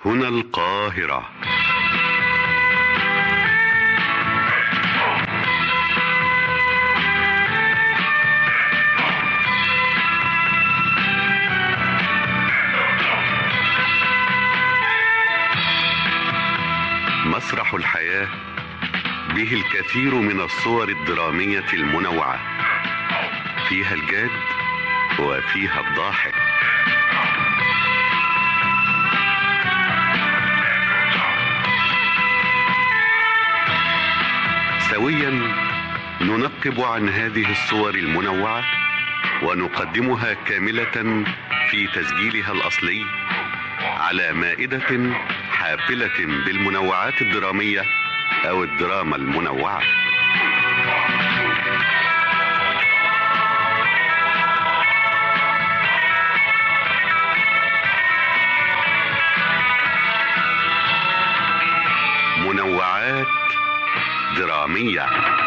هنا القاهرة مسرح الحياة به الكثير من الصور الدرامية المنوعة فيها الجاد وفيها الضاحك سويا ننقب عن هذه الصور المنوعة ونقدمها كاملة في تسجيلها الأصلي على مائدة حافلة بالمنوعات الدرامية أو الدراما المنوعة منوعات درامية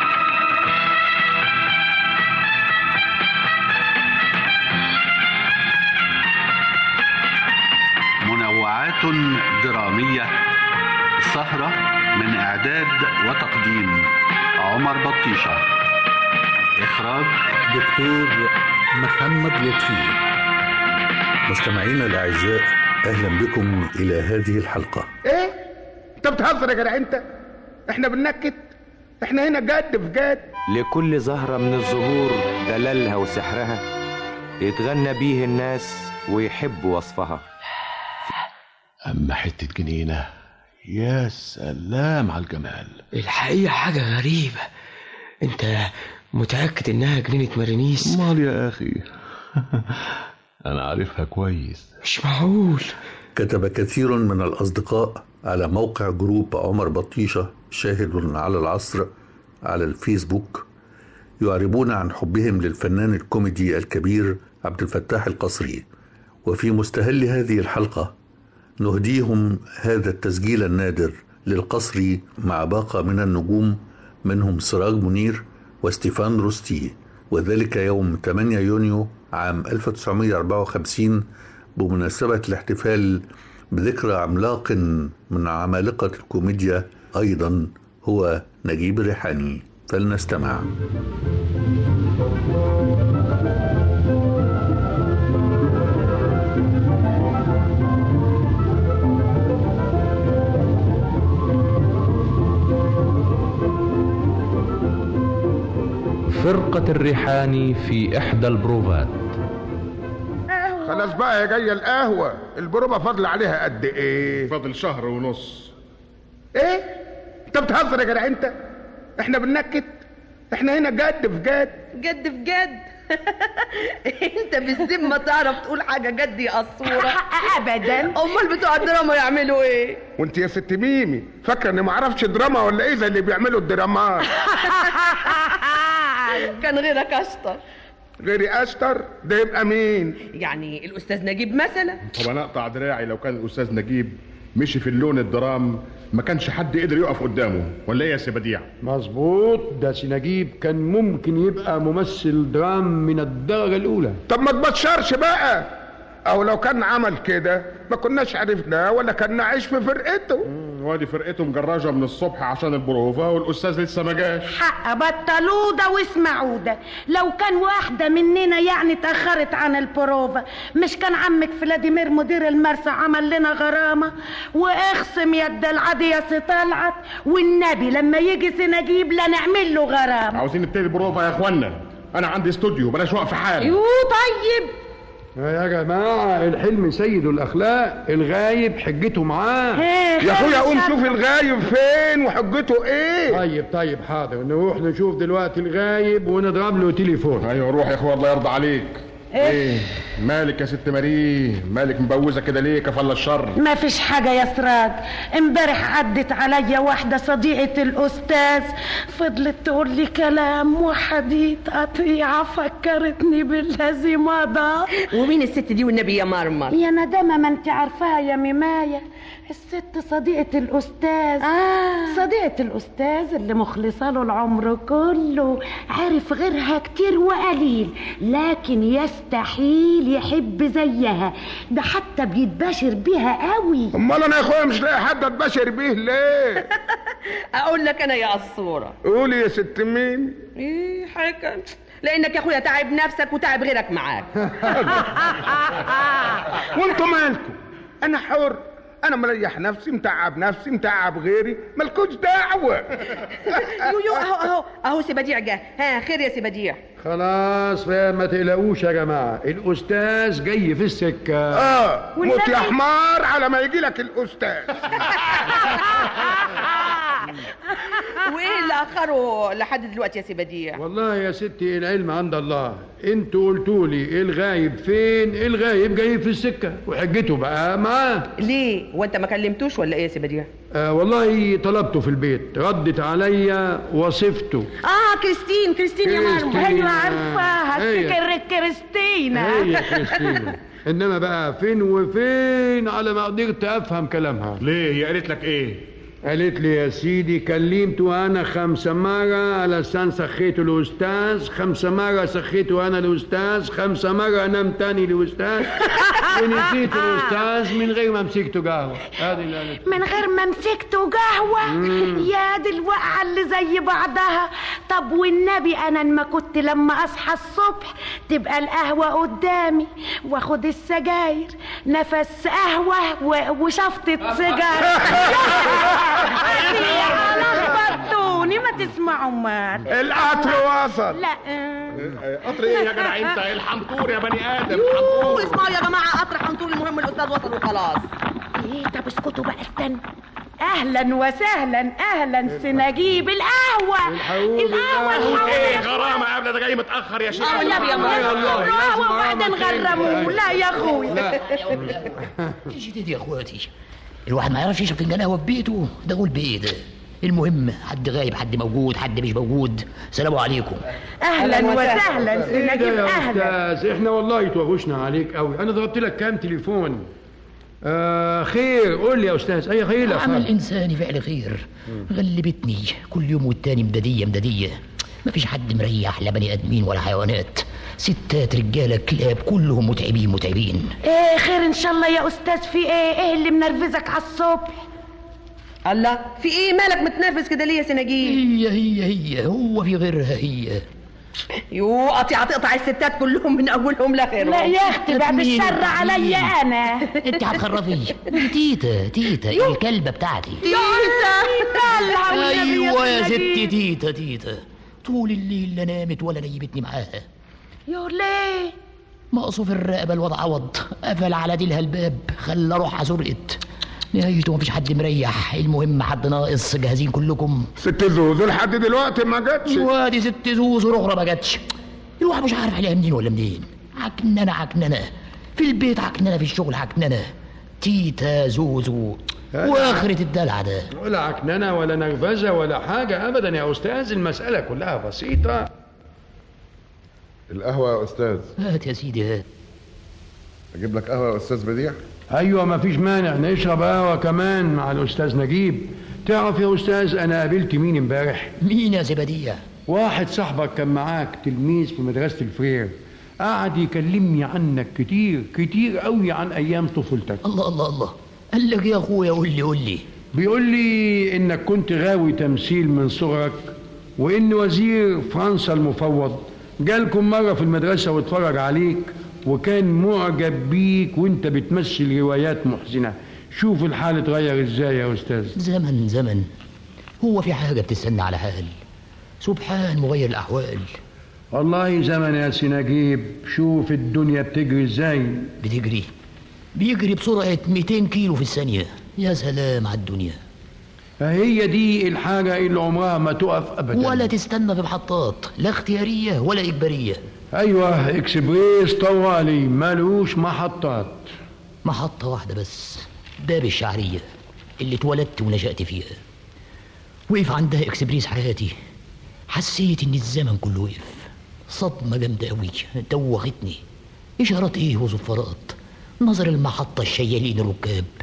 منوعات درامية سهرة من إعداد وتقديم عمر بطيشة إخراج دكتور محمد لطفي مستمعينا الأعزاء أهلا بكم إلى هذه الحلقة ايه انت بتهزر يا جدع انت احنا بننكت احنا هنا جد في جد لكل زهرة من الزهور دلالها وسحرها يتغنى بيه الناس ويحبوا وصفها أما حتة جنينة يا سلام على الجمال الحقيقة حاجة غريبة انت متأكد انها جنينة مارينيس مال يا أخي أنا عارفها كويس مش معقول كتب كثير من الأصدقاء على موقع جروب عمر بطيشة شاهد على العصر على الفيسبوك يعربون عن حبهم للفنان الكوميدي الكبير عبد الفتاح القصري وفي مستهل هذه الحلقة نهديهم هذا التسجيل النادر للقصري مع باقة من النجوم منهم سراج منير وستيفان روستي وذلك يوم 8 يونيو عام 1954 بمناسبة الاحتفال بذكرى عملاق من عمالقة الكوميديا أيضا هو نجيب الريحاني فلنستمع فرقة الريحاني في إحدى البروفات خلاص بقى يا جايه القهوه البروبه فاضل عليها قد ايه فاضل شهر ونص ايه انت بتهزر يا جدع انت احنا بننكت احنا هنا جد في جد جد في جد انت بالذمه تعرف تقول حاجه جد يا قصوره ابدا امال بتوع الدراما يعملوا ايه وانت يا ست ميمي فاكره اني ما اعرفش دراما ولا ايه زي اللي بيعملوا الدرامات كان غيرك اشطر غيري اشطر ده يبقى مين يعني الاستاذ نجيب مثلا طب انا اقطع دراعي لو كان الاستاذ نجيب مشي في اللون الدرام ما كانش حد قدر يقف قدامه ولا ايه يا سي بديع مظبوط ده سي نجيب كان ممكن يبقى ممثل درام من الدرجة الأولى طب ما تبشرش بقى او لو كان عمل كده ما كناش عرفناه ولا كان نعيش في فرقته وادي فرقته مجراجه من الصبح عشان البروفا والاستاذ لسه ما جاش حق بطلوا ده واسمعوا ده لو كان واحدة مننا يعني اتأخرت عن البروفا مش كان عمك فلاديمير مدير المرسى عمل لنا غرامة واخصم يد العادي يا سي طلعت والنبي لما يجي سي نجيب لا نعمل له غرامة عاوزين نبتدي البروفا يا اخوانا انا عندي استوديو بلاش وقف حال يو طيب يا جماعة الحلم سيد الأخلاق الغايب حجته معاه يا اخويا قوم شوف الغايب فين وحجته ايه طيب طيب حاضر نروح نشوف دلوقتي الغايب ونضرب له تليفون ايوه روح يا اخويا الله يرضى عليك إيه؟ ايه مالك يا ست ماري مالك مبوزه كده ليه كفل الشر ما فيش حاجة يا سراج امبارح عدت عليا واحدة صديقة الأستاذ فضلت تقول لي كلام وحديث قطيعة فكرتني بالذي مضى ومين الست دي والنبي يا مرمر يا ندامة ما انت عارفاها يا مماية الست صديقة الأستاذ آه. صديقة الأستاذ اللي مخلصة له العمر كله عارف غيرها كتير وقليل لكن يستحيل يحب زيها ده حتى بيتباشر بيها قوي امال انا يا اخويا مش لاقي حد اتبشر بيه ليه اقول لك انا يا قصوره قولي يا ست مين ايه حاجه لانك يا اخويا تعب نفسك وتعب غيرك معاك وانتوا مالكم انا حر انا مريح نفسي متعب نفسي متعب غيري مالكوش دعوه يو يو اهو اهو اهو سي بديع جه ها خير يا سي بديع خلاص بقى ما تقلقوش يا جماعة الأستاذ جاي في السكة اه موت يا حمار على ما يجي لك الاستاذ وايه اللي اخره لحد دلوقتي يا سي بديع والله يا ستي العلم عند الله انتوا قلتوا لي الغايب فين الغايب جاي في السكة وحجته بقى معاه ليه وانت ما كلمتوش ولا ايه يا سي بديع آه والله طلبته في البيت ردت عليا وصفته اه كريستين كريستين يا مرمى كريستين، ايوه آه، عارفاها هي. افتكر كريستينا هي كريستينا انما بقى فين وفين على ما قدرت افهم كلامها ليه هي قالت لك ايه قالت لي يا سيدي كلمته انا خمسة مرة علشان سخيته الاستاذ خمسة مرة سخيته انا الاستاذ خمسة مرة نام تاني الاستاذ ونسيت الاستاذ من غير ما مسكته قهوة هذه اللي قالت من غير ما مسكته قهوة يا دي الوقعة اللي زي بعضها طب والنبي أنا ما كنت لما أصحى الصبح تبقى القهوة قدامي واخد السجاير نفس قهوة و- وشفطة سيجارة لخبطوني ما تسمعوا مال القطر وصل لا قطر ايه يا جدع انت الحنطور يا بني ادم يوه اسمعوا يا جماعه قطر حنطور المهم الاستاذ وصل وخلاص ايه طب اسكتوا بقى استنى اهلا وسهلا اهلا سنجيب القهوه القهوه القهوه ايه غرامه قبل ده جاي متاخر يا شيخ اه لا يا ماما وبعدين غرموه لا يا اخويا ايش دي يا اخواتي الواحد ما يعرفش يشرب فنجان قهوه في بيته ده قول بايه ده المهم حد غايب حد موجود حد مش موجود سلام عليكم اهلا وسهلا ايه سنجيب ده يا اهلا استاذ احنا والله توغشنا عليك قوي انا ضربت لك كام تليفون آه خير قول لي يا استاذ اي خير يا عمل فندم. انساني فعل خير غلبتني كل يوم والتاني مدديه مدديه مفيش حد مريح لا بني ادمين ولا حيوانات ستات رجاله كلاب كلهم متعبين متعبين ايه خير ان شاء الله يا استاذ في ايه ايه اللي منرفزك على الصبح الله في ايه مالك متنرفز كده ليه يا سنجيب هي هي هي هو في غيرها هي يو قطيعة تقطع الستات كلهم من اولهم لاخرهم لا يا اختي بعد مين؟ الشر عليا انا انت هتخرفي دي تيتا تيتا الكلبه بتاعتي ايوه يا ستي تيتا تيتا طول الليل لا نامت ولا نيمتني معاها يا ليه مقصو في الرقبه الوضع عوض قفل على ديلها الباب خلى روحها سرقت نهايته مفيش حد مريح المهم حد ناقص جاهزين كلكم ست زوزو لحد دلوقتي ما جاتش وادي ست زوزو الاخرى ما جاتش الواحد مش عارف عليها منين ولا منين عكننه عكننه في البيت عكننه في الشغل عكننه تيتا زوزو واخرة الدلع ده ولا عكننه ولا نرفزه ولا حاجه ابدا يا استاذ المساله كلها بسيطه القهوه يا استاذ هات يا سيدي هات اجيب لك قهوه يا استاذ بديع ايوه ما فيش مانع نشرب قهوه كمان مع الاستاذ نجيب تعرف يا استاذ انا قابلت مين امبارح مين يا زبدية واحد صاحبك كان معاك تلميذ في مدرسه الفرير قعد يكلمني عنك كتير كتير قوي عن ايام طفولتك الله الله الله قال لك يا اخويا قول لي قول لي بيقول لي انك كنت غاوي تمثيل من صغرك وان وزير فرنسا المفوض جالكم مره في المدرسه واتفرج عليك وكان معجب بيك وانت بتمثل روايات محزنه شوف الحال اتغير ازاي يا استاذ زمن زمن هو في حاجة بتستنى على حال سبحان مغير الأحوال والله زمن يا سنجيب شوف الدنيا بتجري ازاي بتجري بيجري بسرعة 200 كيلو في الثانية يا سلام على الدنيا هي دي الحاجة اللي عمرها ما تقف أبدا ولا تستنى في محطات لا اختيارية ولا إجبارية أيوة إكسبريس طوالي ملوش محطات محطة واحدة بس باب الشعرية اللي اتولدت ونشأت فيها وقف عندها إكسبريس حياتي حسيت إن الزمن كله وقف صدمة جامدة أوي دوختني إشارات إيه وصفارات نظر المحطة الشيالين الركاب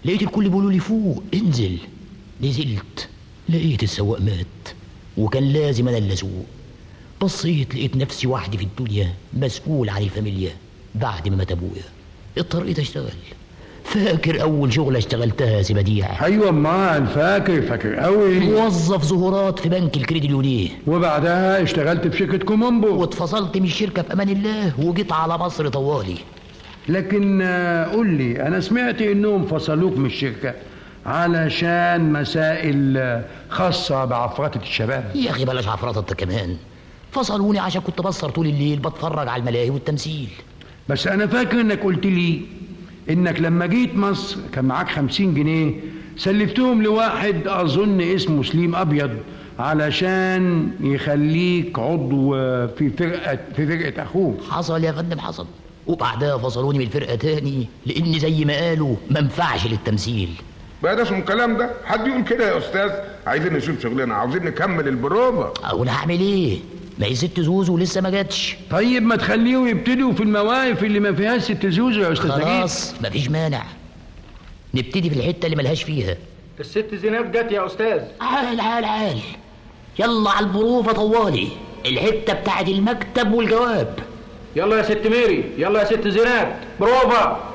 لقيت الكل بيقولوا لي فوق انزل نزلت لقيت السواق مات وكان لازم انا اللي اسوق بصيت لقيت نفسي وحدي في الدنيا مسؤول عن الفاميليا بعد ما مات ابويا اضطريت اشتغل فاكر اول شغله اشتغلتها يا سي بديع ايوه امال فاكر فاكر قوي موظف زهورات في بنك الكريدي اليونيه وبعدها اشتغلت في شركه كومومبو واتفصلت من الشركه في امان الله وجيت على مصر طوالي لكن آه، قول لي انا سمعت انهم فصلوك من الشركه علشان مسائل آه، خاصه بعفرطه الشباب يا اخي بلاش عفرطه انت كمان فصلوني عشان كنت بسهر طول الليل بتفرج على الملاهي والتمثيل بس انا فاكر انك قلت لي انك لما جيت مصر كان معاك خمسين جنيه سلفتهم لواحد اظن اسمه سليم ابيض علشان يخليك عضو في فرقه في فرقه اخوك حصل يا فندم حصل وبعدها فصلوني من الفرقه تاني لان زي ما قالوا ما ينفعش للتمثيل بقى ده اسمه الكلام ده حد يقول كده يا استاذ عايزين نشوف شغلنا عاوزين نكمل البروفه اقول هعمل ايه ما هي ست زوزو لسه ما جاتش طيب ما تخليهم يبتدوا في المواقف اللي ما فيهاش ست زوزو يا استاذ نجيب خلاص مفيش مانع نبتدي في الحته اللي ملهاش فيها الست زينات جت يا استاذ عال عال عال يلا على البروفه طوالي الحته بتاعت المكتب والجواب يلا يا ست ميري يلا يا ست زينات بروفا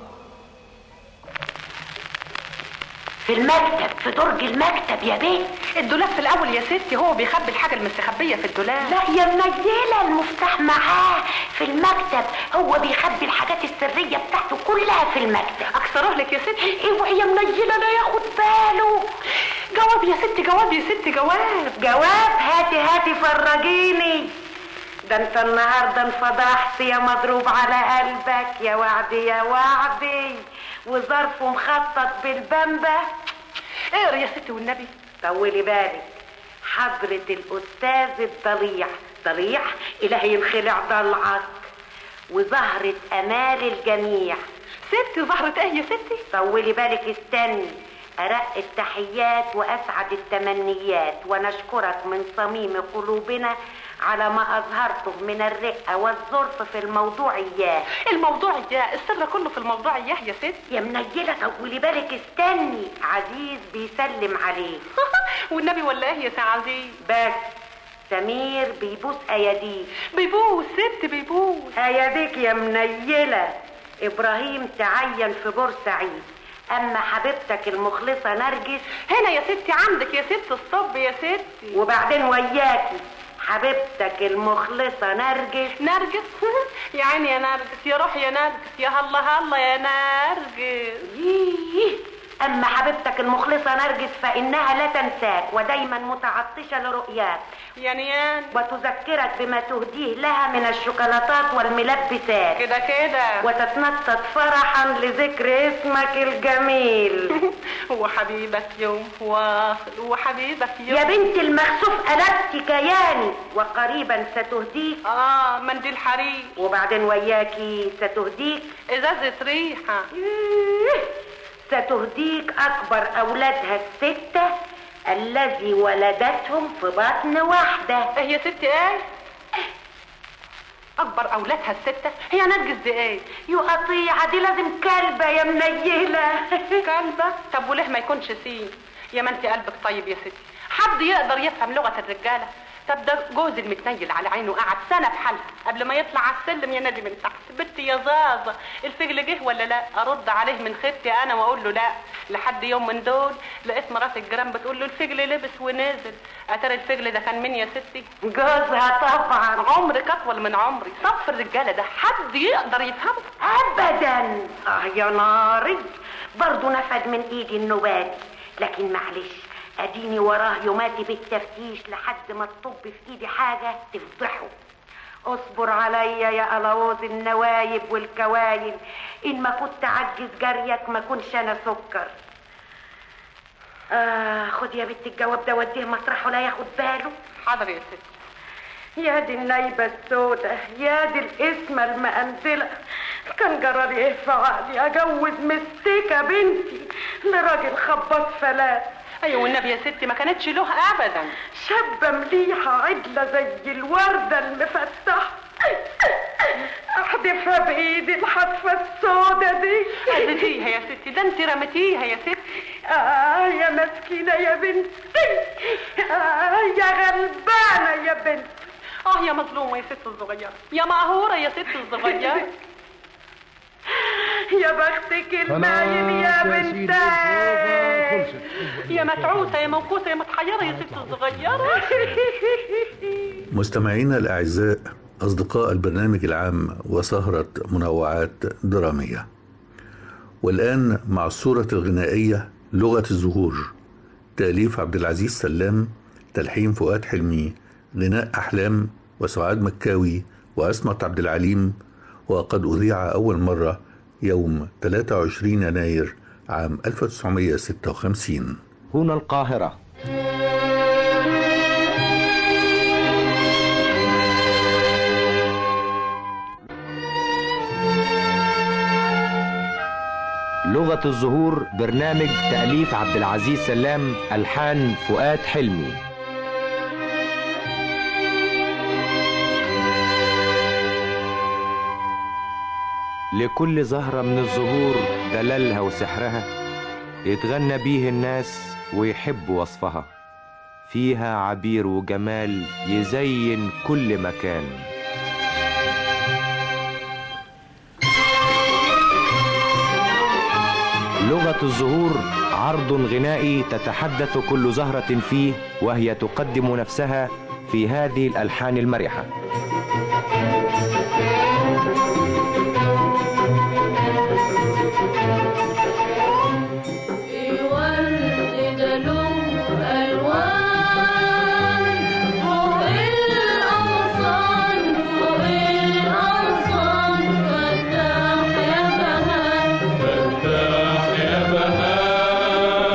في المكتب في درج المكتب يا بيه الدولاب في الاول يا ستي هو بيخبي الحاجه المستخبيه في الدولاب لا يا منيلة المفتاح معاه في المكتب هو بيخبي الحاجات السرية بتاعته كلها في المكتب اكسره لك يا ستي اوعي يا منيلة لا ياخد باله جواب يا ستي جواب يا ستي جواب جواب هاتي هاتي فرجيني ده انت النهارده انفضحت يا مضروب على قلبك يا وعدي يا وعدي وظرف مخطط بالبمبة اقري يا ستي والنبي طولي بالك حضرة الأستاذ الضليع ضليع إلهي ينخلع ضلعك وزهرة أمال الجميع ستي زهرة ايه يا ستي طولي بالك استني أرق التحيات وأسعد التمنيات ونشكرك من صميم قلوبنا على ما أظهرته من الرقة والظرف في الموضوع إياه الموضوع اياه السر كله في الموضوع اياه يا ستي يا منيلة طولي بالك استني عزيز بيسلم عليك والنبي ولا ايه يا سي عزيز بس سمير بيبوس اياديك بيبوس ست بيبوس اياديك يا منيلة ابراهيم تعين في بورسعيد اما حبيبتك المخلصة نرجس هنا يا ستي عندك يا ست الصب يا ستي وبعدين وياكي حبيبتك المخلصة نرجس نرجس يا عيني يا نرجس يا روح يا نرجس يا هلا هلا يا نرجس ييه. أما حبيبتك المخلصة نرجس فإنها لا تنساك ودايما متعطشة لرؤياك يا نيان وتذكرك بما تهديه لها من الشوكولاتات والملبسات كده كده وتتنطط فرحا لذكر اسمك الجميل هو حبيبك يوم واصل هو حبيبك يوم يا بنت المخسوف قلبت كياني وقريبا ستهديك اه منديل حرير وبعدين وياكي ستهديك ازازة ريحة ستهديك أكبر أولادها الستة الذي ولدتهم في بطن واحدة ايه يا ستي ايه اكبر اولادها الستة هي نرجس دي ايه يقطيعة دي لازم كلبة يا منيلة كلبة طب وليه ما يكونش سين يا ما انت قلبك طيب يا ستي حد يقدر يفهم لغة الرجالة طب ده جوز المتنيل على عينه قعد سنة بحالها قبل ما يطلع على السلم ينادي من تحت بنتي يا زازة الفجل جه ولا لا ارد عليه من خدتي انا واقول له لا لحد يوم من دول لقيت مرات الجيران بتقول له الفجل لبس ونزل اتاري الفجل ده كان مين يا ستي جوزها طبعا عمرك اطول من عمري صف الرجاله ده حد يقدر يفهمه ابدا اه يا ناري برضه نفد من ايدي النبات لكن معلش اديني وراه يوماتي بالتفتيش لحد ما تطب في ايدي حاجه تفضحه اصبر عليا يا الوز النوايب والكوايب ان ما كنت عجز جريك ما كنش انا سكر آه خد يا بنت الجواب ده وديه مطرحه لا ياخد باله حاضر يا ستي يا دي النايبة السودة يا دي الاسمة المقندلة كان جرالي ايه في عقلي اجوز مستيكة بنتي لراجل خباط فلات ايوه والنبي يا ستي ما كانتش له ابدا شابة مليحة عدلة زي الوردة المفتحة احدفها بايدي الحدفه السودة دي اذيتيها يا ستي ده انت رمتيها يا ستي اه يا مسكينه يا بنتي اه يا غلبانه يا بنتي اه يا مظلومه يا ست الصغيره يا مقهوره يا ست الصغيره يا بختك المايل يا بنتي يا متعوسه يا موكوسه يا متحيره يا ست الصغيره مستمعينا الأعزاء أصدقاء البرنامج العام وسهرة منوعات درامية والآن مع الصورة الغنائية لغة الزهور تأليف عبد العزيز سلام تلحين فؤاد حلمي غناء أحلام وسعاد مكاوي وأسمة عبد العليم وقد أذيع أول مرة يوم 23 يناير عام 1956 هنا القاهرة لغة الزهور برنامج تأليف عبد العزيز سلام ألحان فؤاد حلمي لكل زهرة من الزهور دلالها وسحرها يتغنى بيه الناس ويحبوا وصفها فيها عبير وجمال يزين كل مكان لغة الزهور عرض غنائي تتحدث كل زهرة فيه وهي تقدم نفسها في هذه الألحان المرحة الورد ده له ألوان فوق الأغصان فوق الأغصان فتح يا بهاء فتح يا بهاء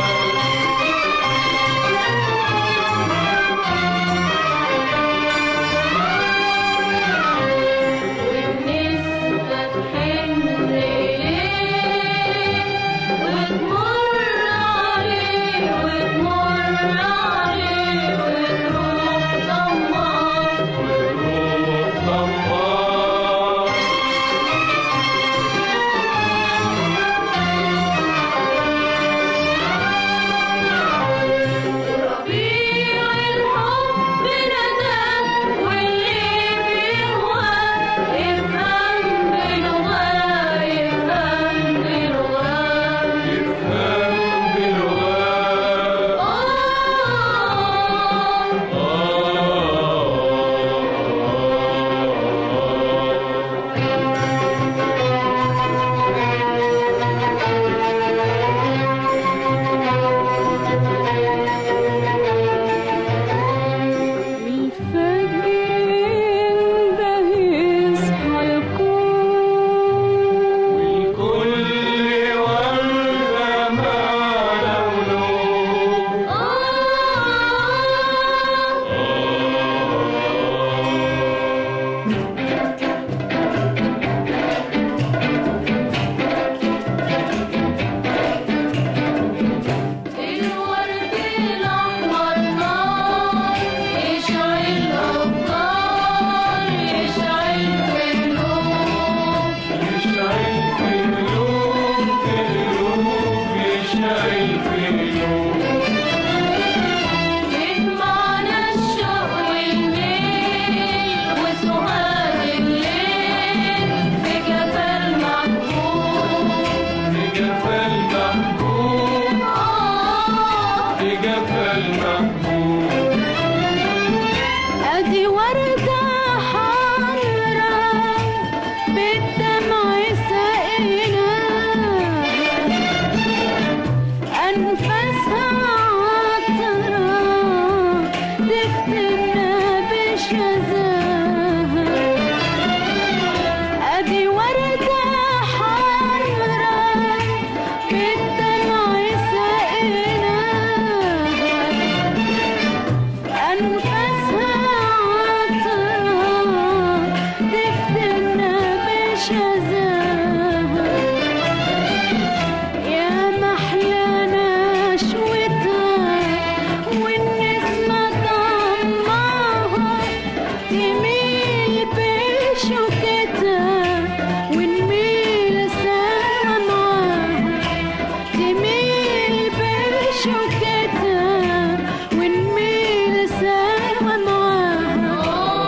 شوكتها ونميل سوا معاها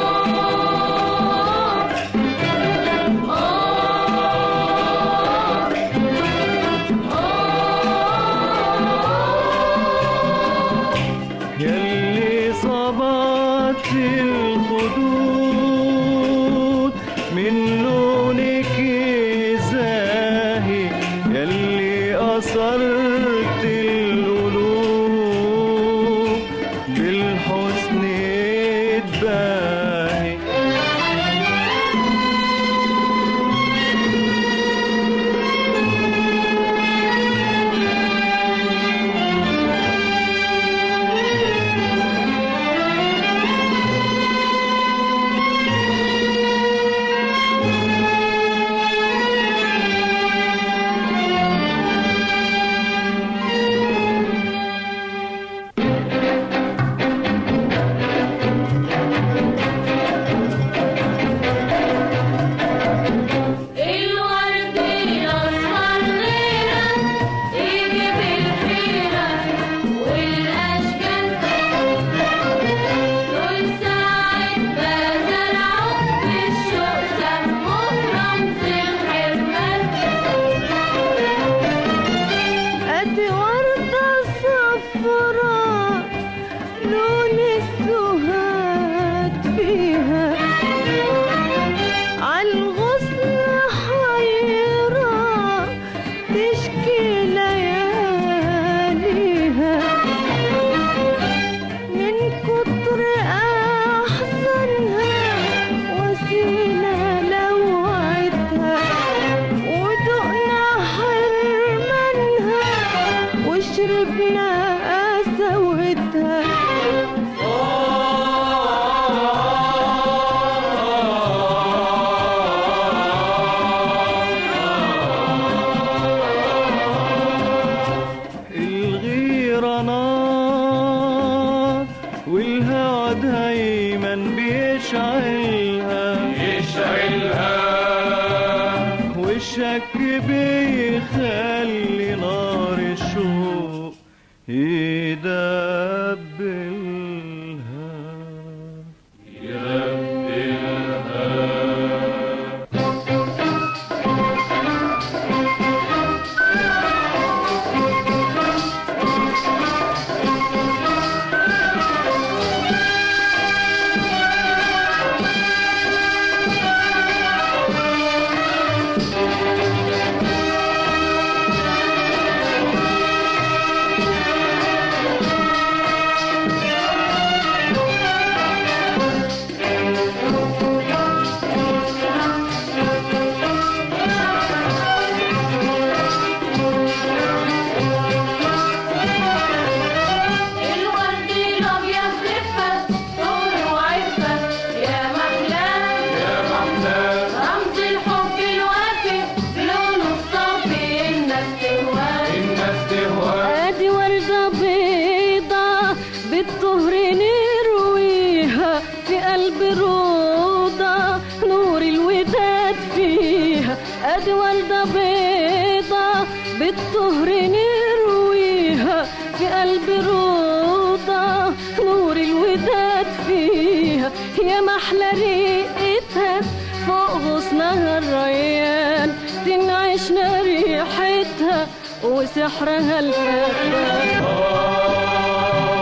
يلي صبعت الخدود من لونك زاهي يلي أثرت القلوب بالحسن تباهي الورد الأصفر غيرة يجيب الحيرة والأشكال دول ساعة ما زرعوا في الشوق سموه رمز الحرمان ادي وردة صفراء لون السهاد فيها عالغصن حيرة تشكي لياليها من كتر أحزانها وسيلة لوعتها ودقنا حرمانها وشربنا قسوتها الغيرة نار والهوى دايما بيشعلها يشعلها والشك بيخلي نار الشوق يدبلها الورد الأبيض خفة طول وعفة يا محلاه يا محلاه رمز الحب الوافي بلونه الصافي الناس تهواه الناس تهواه ادي وردة بيضة بالطهر نرويها في قلب روضة نور الوداد فيها ادي وردة بيضة بالطهر نرويها في قلب روضة نور الوداد فيها يا محلى ريقتها فوق غصنها الريان تنعشنا ريحتها وسحرها الكفان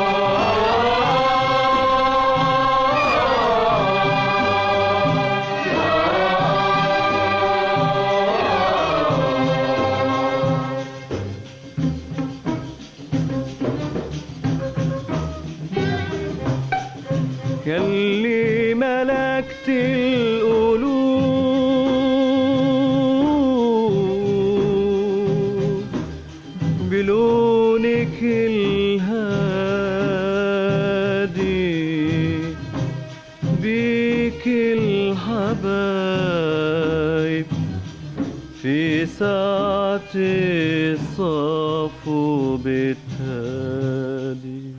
يلي ملكت القلوب بلونك الهادي بيك الحبايب في ساعة الصفو بالتالي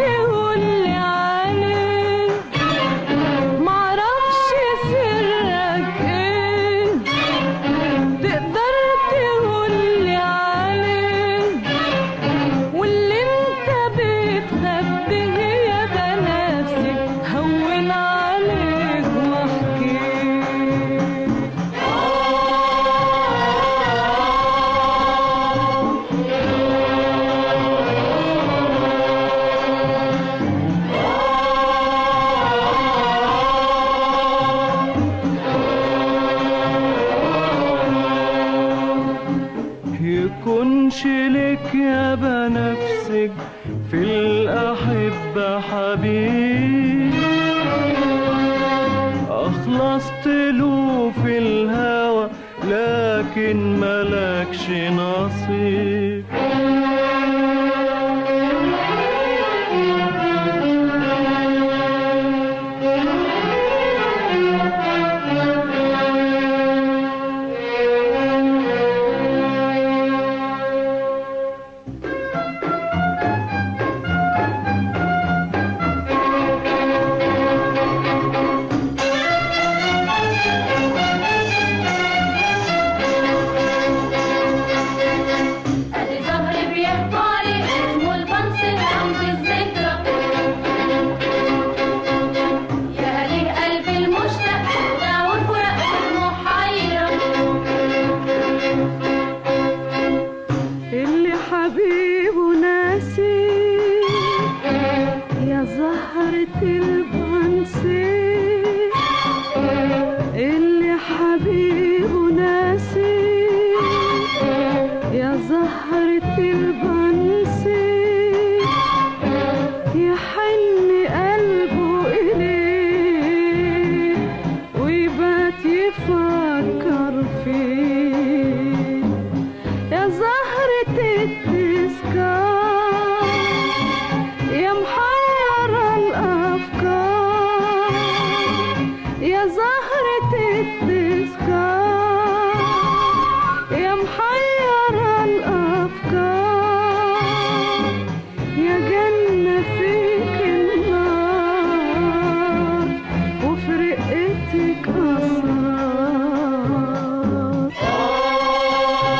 تقولي عليه معرفش سرك ايه تقدر تقولي عليه واللي انت بتخبيه يا بنفسي هون عليك واحكيه يكونش لك يا بنفسك في الأحبة حبيب أخلصت له في الهوى لكن ملكش نصيب ادي ظهري بيحكوا عليه اسمه البنص رمز الذكرى يا ليه قلبي المشتاق ده والفراق اسمه حيرة اللي حبيبه ناسي يا زهرة البنسي اللي حبيبه ناسي يا زهرة البنسي يحن قلبه إليه ويبات يفكر فيه يا زهرة التذكار يا محيرة الأفكار يا زهرة التذكار يا محيرة الأفكار يا جنة فيك النار وفي رقتك أسرار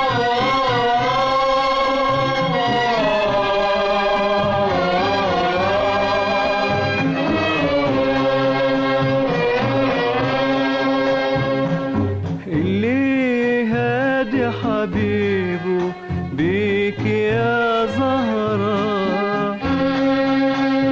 اللي هادي حبيبه بيك يا زهرة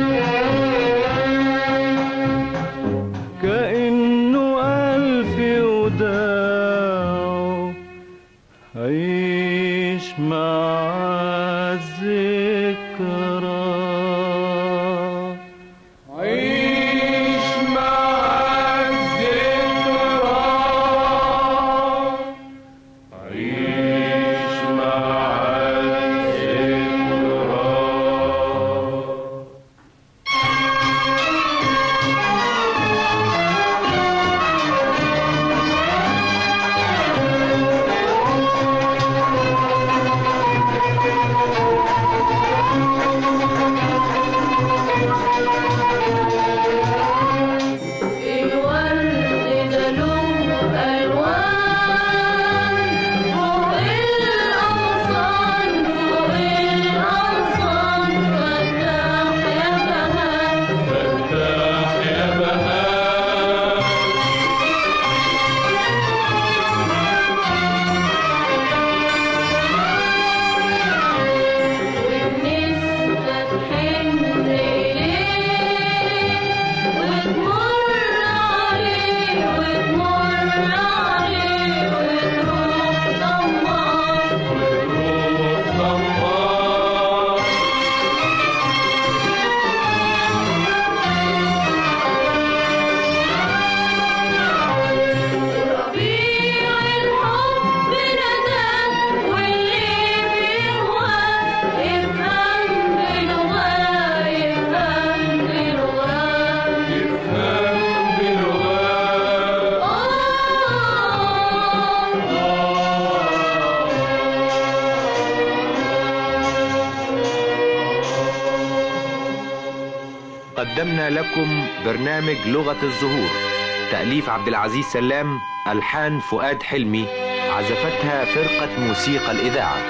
قدمنا لكم برنامج لغة الزهور تأليف عبد العزيز سلام ألحان فؤاد حلمي عزفتها فرقة موسيقى الإذاعة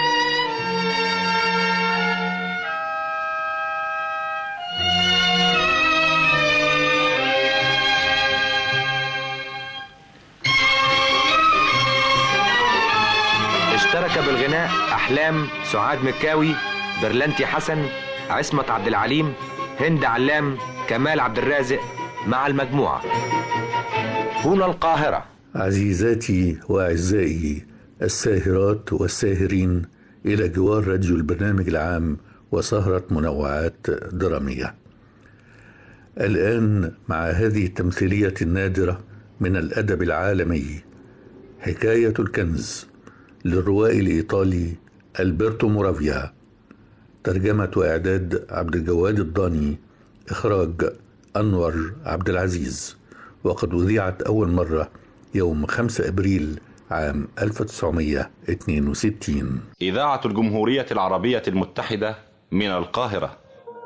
اشترك بالغناء أحلام سعاد مكاوي برلنتي حسن عصمت عبد العليم هند علام كمال عبد الرازق مع المجموعة هنا القاهرة عزيزاتي وأعزائي الساهرات والساهرين إلى جوار راديو البرنامج العام وسهرة منوعات درامية الآن مع هذه التمثيلية النادرة من الأدب العالمي حكاية الكنز للروائي الإيطالي ألبرتو مورافيا ترجمة وإعداد عبد الجواد الضاني إخراج أنور عبد العزيز وقد أذيعت أول مرة يوم 5 أبريل عام 1962 إذاعة الجمهورية العربية المتحدة من القاهرة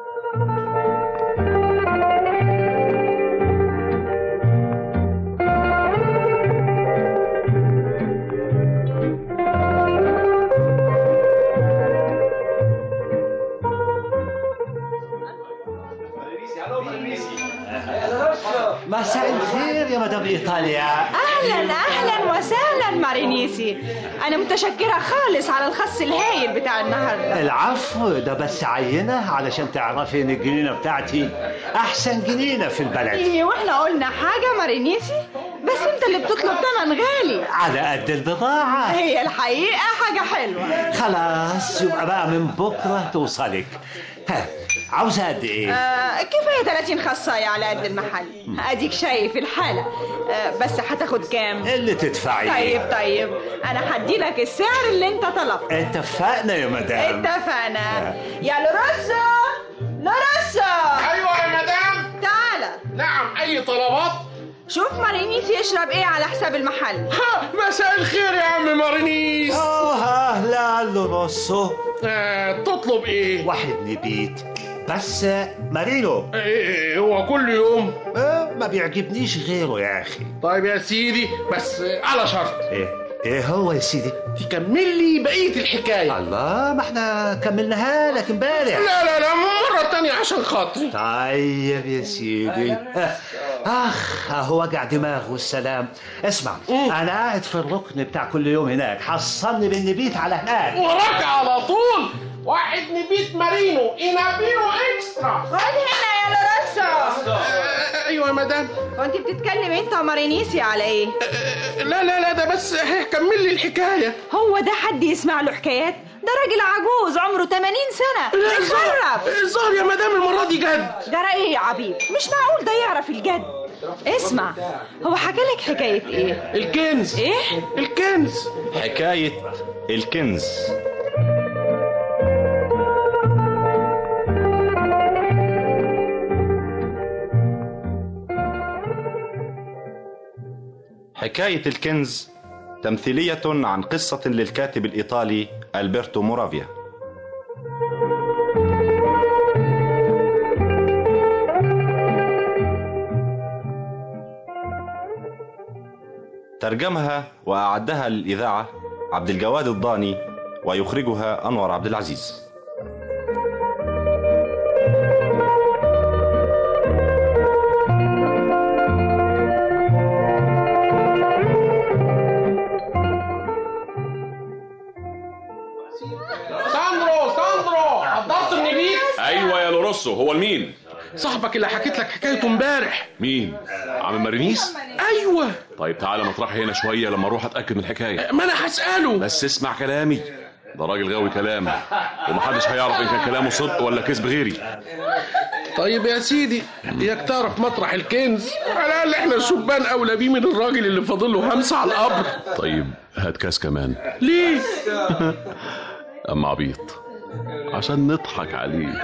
مساء الخير يا مدام ايطاليا اهلا اهلا وسهلا مارينيسي انا متشكره خالص على الخس الهايل بتاع النهارده العفو ده بس عينه علشان تعرفي ان الجنينه بتاعتي احسن جنينه في البلد ايه واحنا قلنا حاجه مارينيسي بس انت اللي بتطلب ثمن غالي على قد البضاعه هي الحقيقه حاجه حلوه خلاص يبقى بقى من بكره توصلك ها عاوزه قد ايه آه كفايه 30 خصايه على قد المحل اديك شايف الحاله آه بس هتاخد كام اللي تدفعيه طيب طيب انا هدي لك السعر اللي انت طلبته اتفقنا يا مدام اتفقنا يا لوراسو لوراسو ايوه يا مدام تعالى نعم اي طلبات شوف مارينيس يشرب ايه على حساب المحل ها مساء الخير يا عم مارينيس اه اهلا لوروسو آه تطلب ايه واحد نبيت بس مارينو إيه هو كل يوم آه ما بيعجبنيش غيره يا اخي طيب يا سيدي بس على شرط ايه ايه هو يا سيدي تكمل لي بقيه الحكايه الله ما احنا كملناها لك امبارح لا لا لا مره تانية عشان خاطري طيب يا سيدي اخ اهو وجع دماغ والسلام اسمع انا قاعد في الركن بتاع كل يوم هناك حصلني بالنبيت على هناك وراك على طول واحد نبيت مارينو انابيرو اكسترا خد هنا يا لوراسو ايوه يا مدام وانت بتتكلم انت ومارينيسي على ايه لا لا لا ده بس كمل لي الحكايه هو ده حد يسمع له حكايات ده راجل عجوز عمره 80 سنة يخرف الظاهر يا مدام المرة دي جد جرى ايه يا عبيد مش معقول ده يعرف الجد اسمع هو حكى لك حكاية ايه الكنز ايه الكنز حكاية الكنز حكاية الكنز تمثيلية عن قصة للكاتب الإيطالي ألبرتو مورافيا ترجمها وأعدها للإذاعة عبد الجواد الضاني ويخرجها أنور عبد العزيز ساندرو ساندرو حضرت النبيت ايوه يا لوروسو هو المين صاحبك اللي حكيت لك حكايته امبارح مين عم مارينيس ايوه طيب تعالى مطرحي هنا شويه لما اروح اتاكد من الحكايه ما انا هساله بس اسمع كلامي ده راجل غاوي كلام ومحدش هيعرف ان كان كلامه صدق ولا كذب غيري طيب يا سيدي اياك تعرف مطرح الكنز على الاقل احنا الشبان اولى بيه من الراجل اللي فاضل له همسه على القبر طيب هات كاس كمان ليه اما عبيط عشان نضحك عليه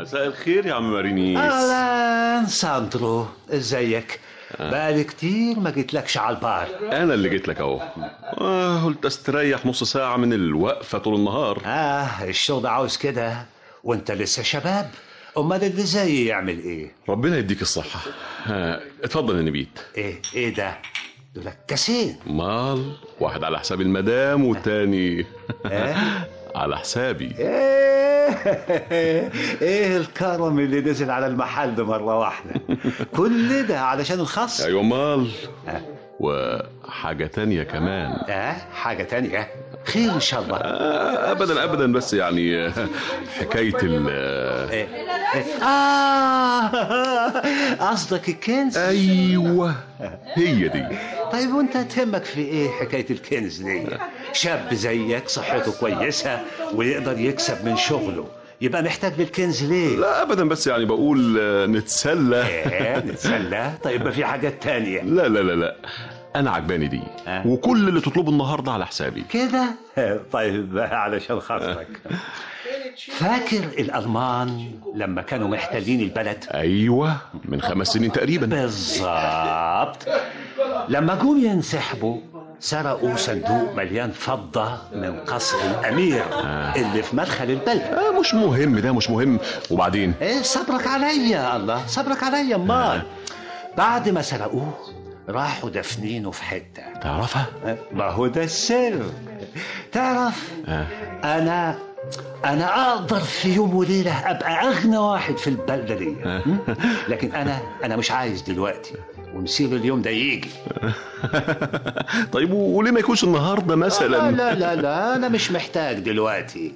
مساء الخير يا عم مارينيس اهلا ساندرو ازيك بقالي كتير ما جيتلكش على البار انا اللي جيت لك اهو آه قلت استريح نص ساعه من الوقفه طول النهار اه الشغل عاوز كده وانت لسه شباب امال اللي زيي يعمل ايه ربنا يديك الصحه آه اتفضل يا نبيت ايه ايه ده دول كاسين مال واحد على حساب المدام والتاني إيه؟ على حسابي ايه ايه الكرم اللي نزل على المحل مره واحده كل ده علشان الخصم ايوه مال وحاجه تانية كمان اه حاجه تانية خير ان شاء الله آه ابدا ابدا بس يعني آه، حكايه ال إيه؟ إيه؟ اه قصدك الكنز ايوه هي دي طيب وانت تهمك في ايه حكايه الكنز دي شاب زيك صحته كويسه ويقدر يكسب من شغله يبقى محتاج للكنز ليه لا ابدا بس يعني بقول آه، نتسلى ايه نتسلى طيب ما في حاجات تانية لا لا لا لا انا عجباني دي وكل اللي تطلبه النهارده على حسابي كده طيب علشان خاطرك فاكر الألمان لما كانوا محتلين البلد ايوه من خمس سنين تقريبا بالظبط لما جم ينسحبوا سرقوا صندوق مليان فضة من قصر الأمير اللي في مدخل البلد آه مش مهم ده مش مهم وبعدين ايه صبرك عليا الله صبرك عليا امال بعد ما سرقوه راحوا دفنينه في حتة تعرفها ما هو ده السر تعرف آه. انا انا اقدر في يوم وليله ابقى اغنى واحد في البلده دي م? لكن انا انا مش عايز دلوقتي ونسيب اليوم ده يجي طيب وليه ما يكونش النهارده مثلا لا لا لا لا انا مش محتاج دلوقتي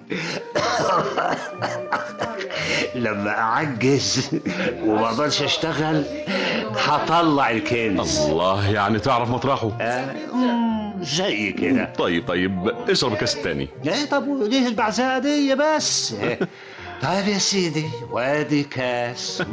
لما اعجز وما اقدرش اشتغل هطلع الكنز الله يعني تعرف مطرحه زي كده طيب طيب اشرب الكاس التاني ايه طب وليه البعزقه دي بس طيب يا سيدي وادي كاس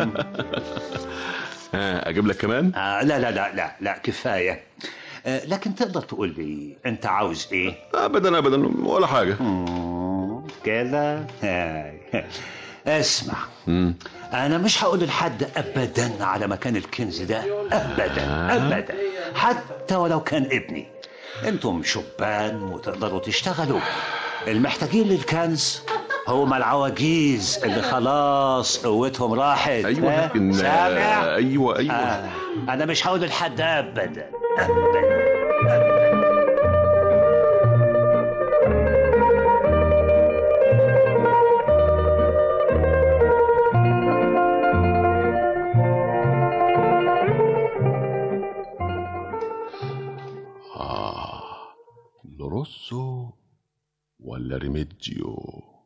ها اجيب لك كمان آه لا لا لا لا لا كفايه آه لكن تقدر تقول لي انت عاوز ايه ابدا ابدا ولا حاجه كده هاي. اسمع انا مش هقول لحد ابدا على مكان الكنز ده ابدا ابدا حتى ولو كان ابني انتم شبان وتقدروا تشتغلوا المحتاجين للكنز هم العواجيز اللي خلاص قوتهم راحت ايوه ها؟ لكن سامع ايوه ايوه آه. انا مش هقول لحد ابدا ابدا آه لوروسو ولا ريميديو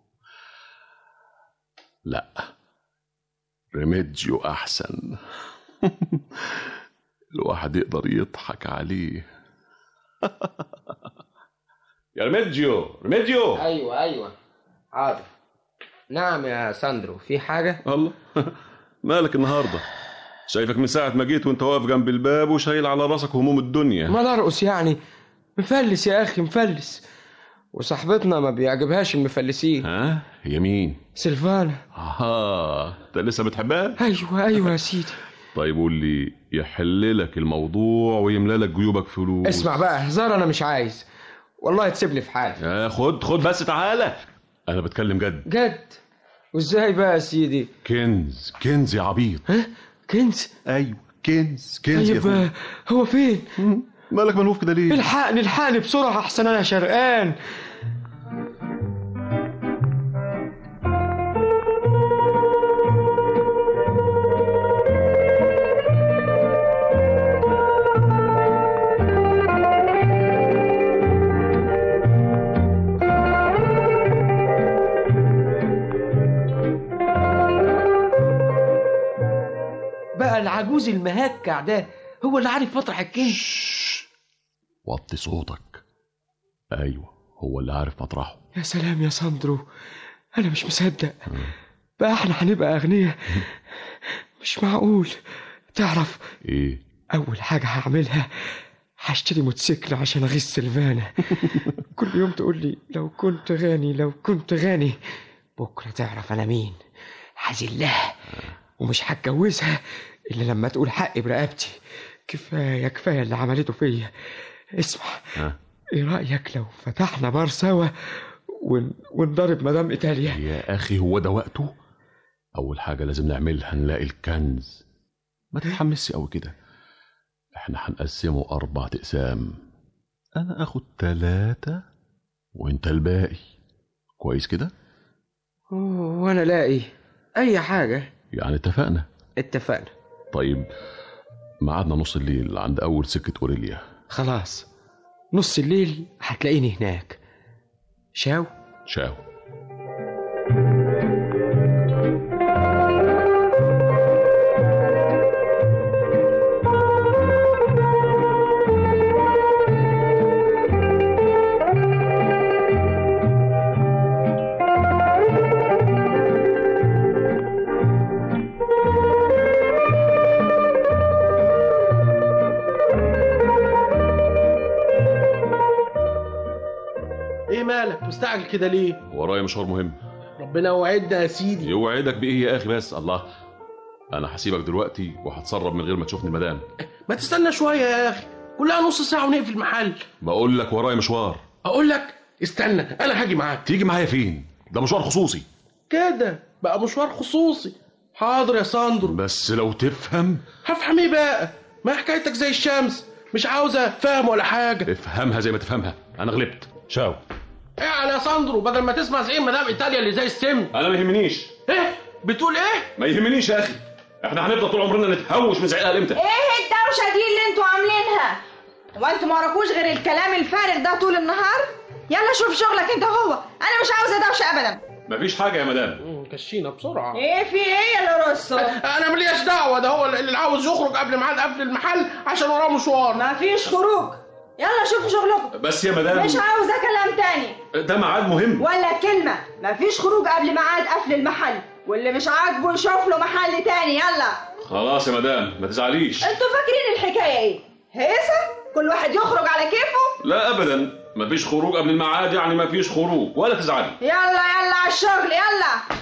لا ريميديو أحسن الواحد يقدر يضحك عليه يا ريميديو ريميديو ايوه ايوه حاضر نعم يا ساندرو في حاجه الله مالك النهارده شايفك من ساعة ما جيت وانت واقف جنب الباب وشايل على راسك هموم الدنيا ما نرقص يعني مفلس يا اخي مفلس وصاحبتنا ما بيعجبهاش المفلسين ها هي مين سيلفانا اه انت لسه بتحبها ايوه ايوه يا سيدي طيب قول لي يحل لك الموضوع ويملى لك جيوبك فلوس اسمع بقى هزار انا مش عايز والله تسيبني في حالي آه خد خد بس تعالى انا بتكلم جد جد وازاي بقى يا سيدي كنز كنز يا عبيط ها كنز ايوه كنز كنز يا طيب اخويا آه، هو فين مالك منوف كده ليه الحقني الحقني بسرعه احسن انا شرقان بقى العجوز المهكع ده هو اللي عارف مطرح الكنز وطي صوتك ايوه هو اللي عارف مطرحه يا سلام يا ساندرو انا مش مصدق بقى احنا هنبقى اغنياء مش معقول تعرف ايه اول حاجه هعملها هشتري موتوسيكل عشان اغيظ سيلفانا كل يوم تقول لي لو كنت غني لو كنت غني بكره تعرف انا مين هذلها ومش هتجوزها الا لما تقول حقي برقبتي كفايه كفايه اللي عملته فيا اسمع ها ايه رايك لو فتحنا بار سوا ون... ونضرب مدام ايطاليا يا اخي هو ده وقته اول حاجه لازم نعملها نلاقي الكنز ما تتحمسش قوي كده احنا هنقسمه اربع اقسام انا اخد ثلاثة وانت الباقي كويس كده وانا لاقي اي حاجه يعني اتفقنا اتفقنا طيب ميعادنا نص الليل عند اول سكه اوريليا خلاص نص الليل هتلاقيني هناك شاو شاو ايه مالك مستعجل كده ليه ورايا مشوار مهم ربنا وعدنا يا سيدي يوعدك بايه يا اخي بس الله انا هسيبك دلوقتي وهتسرب من غير ما تشوفني المدام ما تستنى شويه يا اخي كلها نص ساعه ونقفل المحل بقول لك ورايا مشوار اقول لك استنى انا هاجي معاك تيجي معايا فين ده مشوار خصوصي كده بقى مشوار خصوصي حاضر يا ساندرو بس لو تفهم هفهم ايه بقى ما حكايتك زي الشمس مش عاوزه فهم ولا حاجه افهمها زي ما تفهمها انا غلبت شاو اعلى يا ساندرو بدل ما تسمع زعيم مدام ايطاليا اللي زي السم انا ما يهمنيش ايه بتقول ايه ما يهمنيش يا اخي احنا هنفضل طول عمرنا نتهوش من زعيقها امتى ايه الدوشه دي اللي انتوا عاملينها هو انتوا ما وراكوش غير الكلام الفارغ ده طول النهار يلا شوف شغلك انت وهو انا مش عاوزه دوشه ابدا مفيش حاجه يا مدام كشينا بسرعه ايه في ايه يا لوروسو انا ملياش دعوه ده هو اللي عاوز يخرج قبل ميعاد قفل المحل عشان وراه مشوار مفيش خروج يلا شوفوا شغلكم بس يا مدام مش عاوزه كلام تاني ده ميعاد مهم ولا كلمه مفيش خروج قبل ميعاد قفل المحل واللي مش عاجبه يشوف له محل تاني يلا خلاص يا مدام ما تزعليش انتوا فاكرين الحكايه ايه هيصه كل واحد يخرج على كيفه لا ابدا مفيش خروج قبل الميعاد يعني مفيش خروج ولا تزعلي يلا يلا على الشغل يلا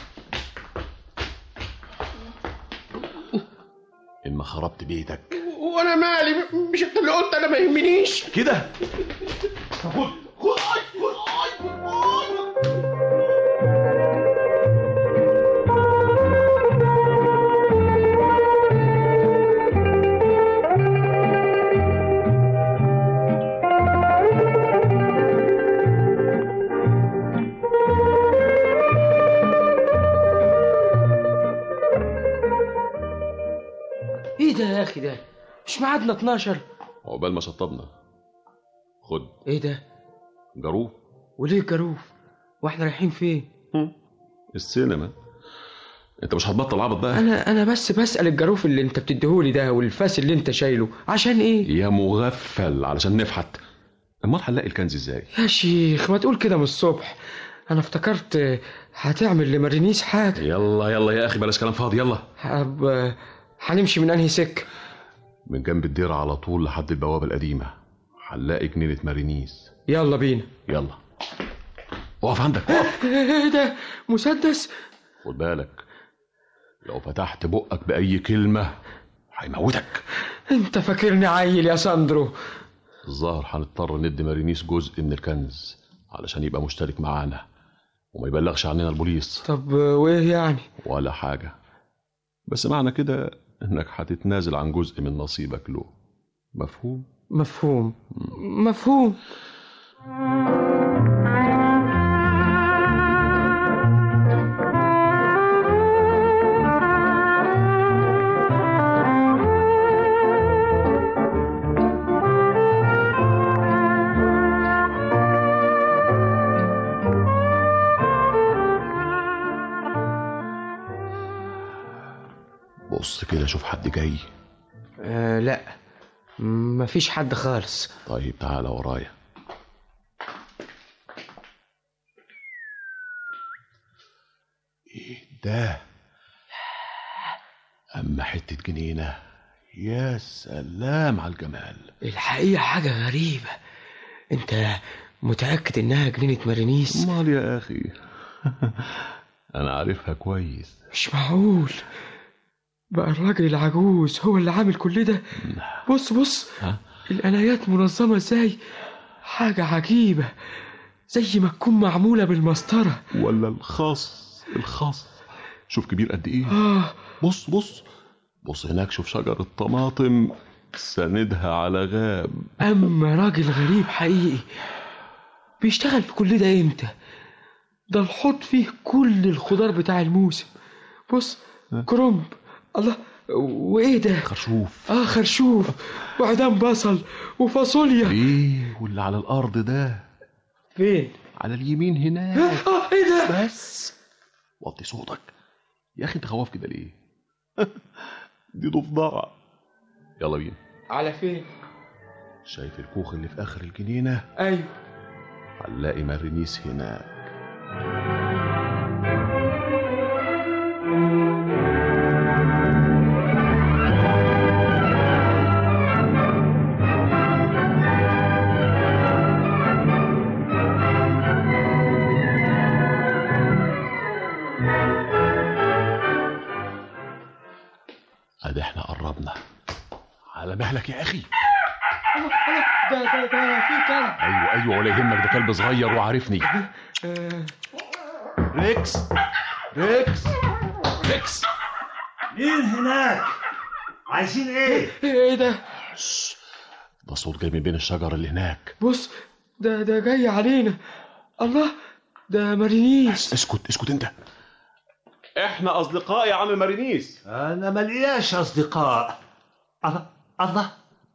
اما خربت بيتك وانا مالي مش انت اللي قلت انا ما يهمنيش كده ايه ده يا اخي ده مش ميعادنا 12 عقبال ما شطبنا خد ايه ده جاروف وليه جاروف واحنا رايحين فين السينما انت مش هتبطل عبط بقى انا انا بس بسال الجاروف اللي انت بتديهولي ده والفاس اللي انت شايله عشان ايه يا مغفل علشان نفحت امال هنلاقي الكنز ازاي يا شيخ ما تقول كده من الصبح انا افتكرت هتعمل لمارينيس حاجه يلا يلا يا اخي بلاش كلام فاضي يلا حب هنمشي من انهي سكه من جنب الدير على طول لحد البوابه القديمه هنلاقي جنينه مارينيس يلا بينا يلا اقف عندك اقف ايه ده مسدس خد بالك لو فتحت بقك باي كلمه هيموتك انت فاكرني عيل يا ساندرو الظاهر هنضطر ندي مارينيس جزء من الكنز علشان يبقى مشترك معانا وما يبلغش عننا البوليس طب وايه يعني ولا حاجه بس معنى كده انك هتتنازل عن جزء من نصيبك له مفهوم مفهوم مفهوم بص كده شوف حد جاي آه لا مفيش حد خالص طيب تعالى ورايا ايه ده اما حته جنينه يا سلام على الجمال الحقيقه حاجه غريبه انت متاكد انها جنينه مارينيس امال يا اخي انا عارفها كويس مش معقول بقى الراجل العجوز هو اللي عامل كل ده بص بص ها؟ القلايات منظمة ازاي حاجة عجيبة زي ما تكون معمولة بالمسطرة ولا الخاص الخاص شوف كبير قد ايه آه بص بص بص هناك شوف شجر الطماطم ساندها على غاب أما راجل غريب حقيقي بيشتغل في كل ده امتى ده الحوض فيه كل الخضار بتاع الموسم بص كرنب الله وايه ده خرشوف اه خرشوف وعدام بصل وفاصوليا ايه واللي على الارض ده فين على اليمين هناك اه ايه ده بس وطي صوتك يا اخي انت خواف كده ليه دي ضفدعه يلا بينا على فين شايف الكوخ اللي في اخر الجنينه ايوه هنلاقي مرينيس هناك ادي احنا قربنا على مهلك يا اخي ده ده ده في كلب ايوه ايوه ولا يهمك ده كلب صغير وعارفني آه ريكس ريكس ريكس مين هناك عايزين ايه ايه ده ده صوت جاي من بين الشجر اللي هناك بص ده ده جاي علينا الله ده مارينيس اسكت اسكت انت احنا اصدقاء يا عم مارينيس انا ملياش اصدقاء الله الله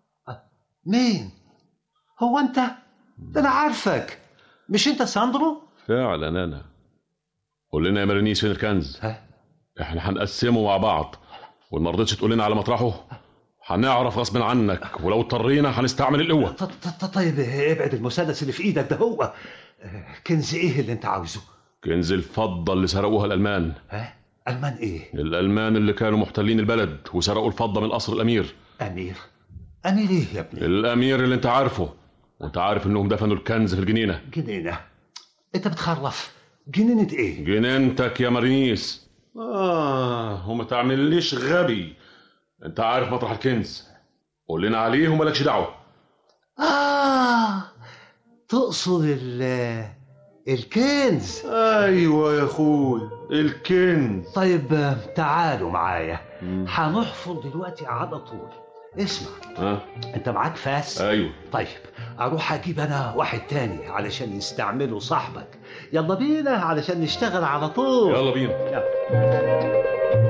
مين هو انت ده انا عارفك مش انت ساندرو فعلا انا قول لنا يا مارينيس فين الكنز احنا هنقسمه مع بعض وان ما رضيتش تقول لنا على مطرحه هنعرف غصب عنك ولو اضطرينا هنستعمل القوه ط- ط- طيب ابعد المسدس اللي في ايدك ده هو كنز ايه اللي انت عاوزه كنز الفضه اللي سرقوها الالمان ها المان ايه الالمان اللي كانوا محتلين البلد وسرقوا الفضه من قصر الامير امير امير ايه يا ابني الامير اللي انت عارفه وانت عارف انهم دفنوا الكنز في الجنينه جنينه انت بتخرف جنينه ايه جنينتك يا مارينيس اه وما تعمليش غبي انت عارف مطرح الكنز قول لنا عليه ومالكش دعوه اه تقصد ال الكنز ايوه يا اخوي الكنز طيب آه، تعالوا معايا هنحفر دلوقتي على طول اسمع ها انت معاك فاس ايوه طيب اروح اجيب انا واحد تاني علشان يستعمله صاحبك يلا بينا علشان نشتغل على طول يلا بينا يلا.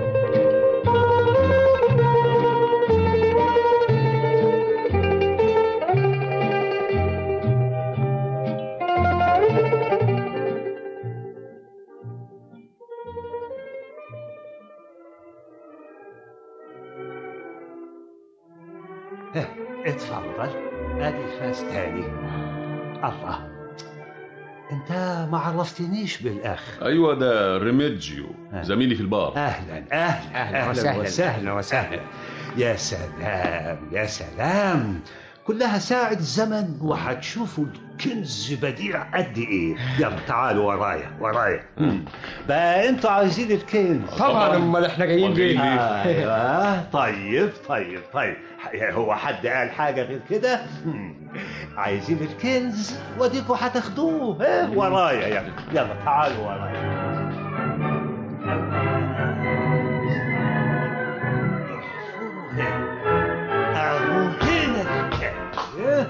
ها، اتفضل ادي فاس تاني الله انت ما عرفتنيش بالاخ ايوه ده ريميدجيو زميلي في البار اهلا اهلا أهلاً اهلا وسهلاً. وسهلا وسهلا يا سلام يا سلام كلها ساعة زمن وهتشوفوا الكنز بديع قد ايه يلا تعالوا ورايا ورايا بقى انتوا عايزين الكنز طبعا امال احنا جايين ليه ايوه طيب طيب طيب هو حد قال حاجه غير كده مم. عايزين الكنز واديكوا هتاخدوه ها ورايا يلا يلا تعالوا ورايا اهو هنا الكنز ها؟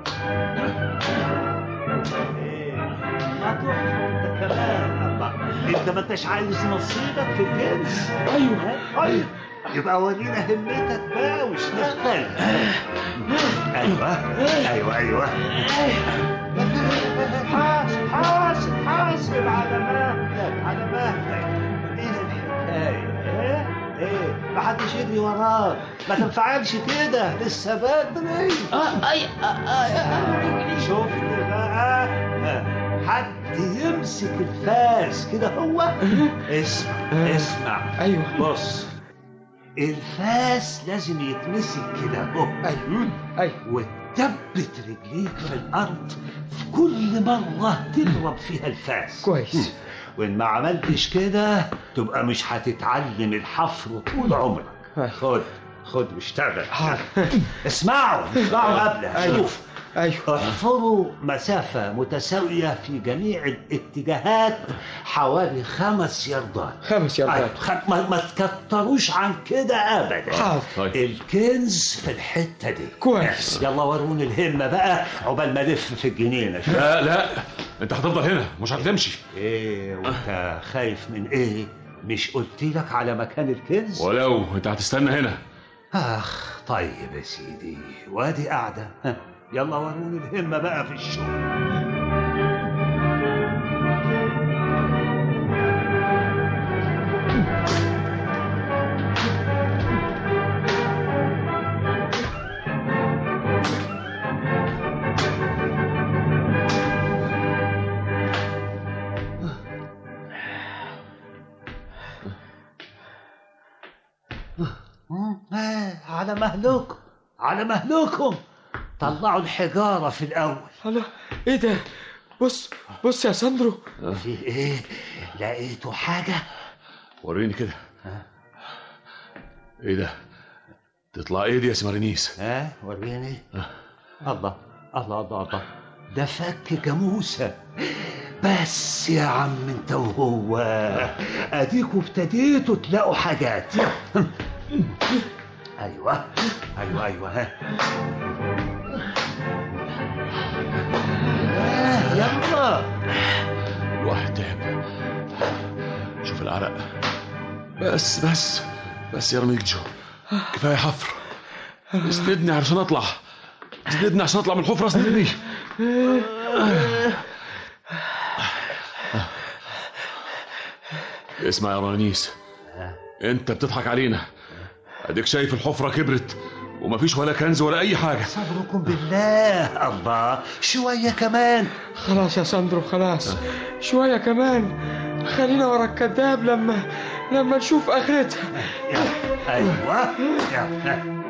إيه، ما تحفر انت كمان الله انت ما انتش عايز نصيبك في الكنز ايوه طيب يبقى ورينا همتك بقى واشتغل ايوه ايوه ايوه حاسب حاسب حاسب على مهلك على مهلك ايه الحكايه ايه ايه ما حدش يجري وراك ما تنفعلش كده لسه بدري اه اي شفت بقى ها، حد يمسك الفاس كده هو اسمع اسمع ايوه بص الفاس لازم يتمسك كده اهو ايوه ايوه وتثبت رجليك في الارض في كل مره تضرب فيها الفاس كويس وان ما عملتش كده تبقى مش هتتعلم الحفر طول عمرك خد خد واشتغل اسمعوا اسمعوا قبل شوف ايوه احفروا مسافة متساوية في جميع الاتجاهات حوالي خمس ياردات خمس ياردات. أيوة. خ... ما, ما تكتروش عن كده ابدا حاضر. الكنز في الحتة دي كويس. يلا وروني الهمة بقى عقبال ما الف في الجنينة شوف. لا لا انت هتفضل هنا مش هتمشي ايه وانت خايف من ايه مش قلت لك على مكان الكنز ولو انت هتستنى هنا اخ طيب يا سيدي وادي قاعدة ها، يلا وروني الهمة بقى في الشغل آه، على مهلكم على مهلكم طلعوا الحجارة في الأول الله ايه ده بص بص يا ساندرو في ايه لقيتوا حاجة وريني كده ايه ده تطلع ايه دي يا سمارينيس ها وريني الله الله الله الله ده فك جاموسة بس يا عم انت وهو اديكوا ابتديتوا تلاقوا حاجات ايوه ايوه ايوه ها آه، يلا الواحد تعب شوف العرق بس بس بس يا رميججو كفايه حفر اسندني عشان اطلع اسندني عشان اطلع من الحفره اسندني اسمع يا رانيس انت بتضحك علينا اديك شايف الحفره كبرت ومفيش ولا كنز ولا اي حاجه صبركم بالله الله شوية كمان خلاص يا ساندرو خلاص شوية كمان خلينا ورا الكذاب لما لما نشوف اخرتها ايوه يلا.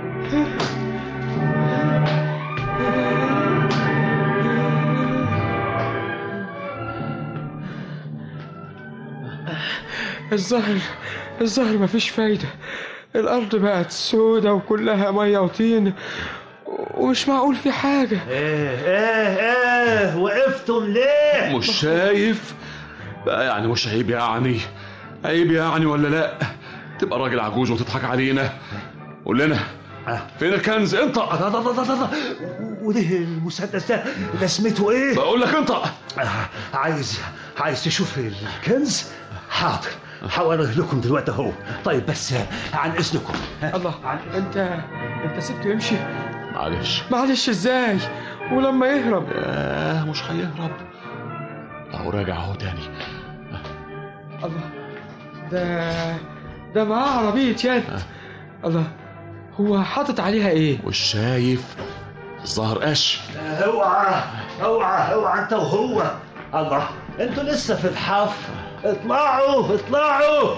الظهر الظهر مفيش فايدة الأرض بقت سودة وكلها مية وطين ومش معقول في حاجة ايه ايه ايه وقفتم ليه مش شايف بقى يعني مش عيب يعني عيب يعني ولا لا تبقى راجل عجوز وتضحك علينا قول لنا فين الكنز انت الله الله الله الله وليه المسدس ده لازمته ايه بقول لك انت عايز عايز تشوف الكنز حاضر هوريه لكم دلوقتي اهو طيب بس عن اذنكم الله انت انت سبته يمشي معلش معلش ازاي ولما يهرب آه مش هيهرب اهو راجع اهو تاني الله ده ده معاه عربية يد الله هو حاطط عليها ايه مش شايف الظهر قش اوعى اوعى اوعى انت وهو الله انتوا لسه في الحفر اطلعوا اطلعوا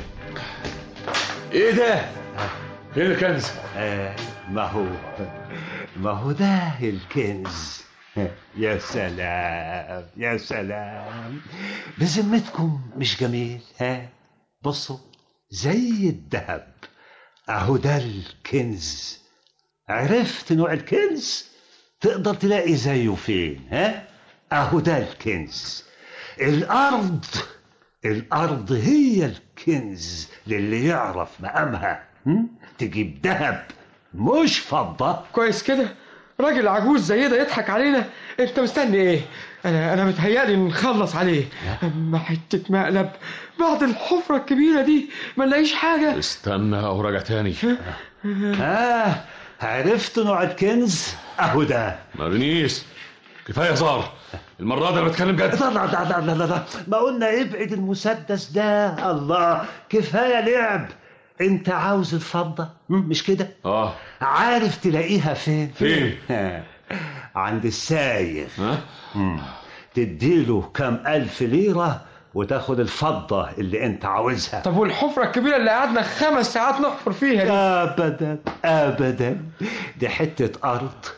ايه ده فين الكنز آه ما هو ما هو ده الكنز يا سلام يا سلام بذمتكم مش جميل ها بصوا زي الذهب اهو ده الكنز عرفت نوع الكنز تقدر تلاقي زيه فين ها اهو ده الكنز الارض الارض هي الكنز للي يعرف مقامها هم؟ تجيب ذهب مش فضه كويس كده راجل عجوز زي ده يضحك علينا انت مستني ايه انا انا متهيألي نخلص عليه اما حته مقلب بعد الحفره الكبيره دي ما نلاقيش حاجه استنى اهو راجع تاني اه عرفت نوع الكنز اهو ده مارينيس كفايه زار المره دي انا بتكلم جد لا لا لا لا لا لا ما قلنا ابعد المسدس ده الله كفايه لعب انت عاوز الفضه مم، مش كده اه عارف تلاقيها فين فين؟ عند السايغ ها مم. تديله كام ألف ليرة وتاخد الفضة اللي انت عاوزها طب والحفره الكبيره اللي قعدنا خمس ساعات نحفر فيها دي ابدا ابدا دي حتة ارض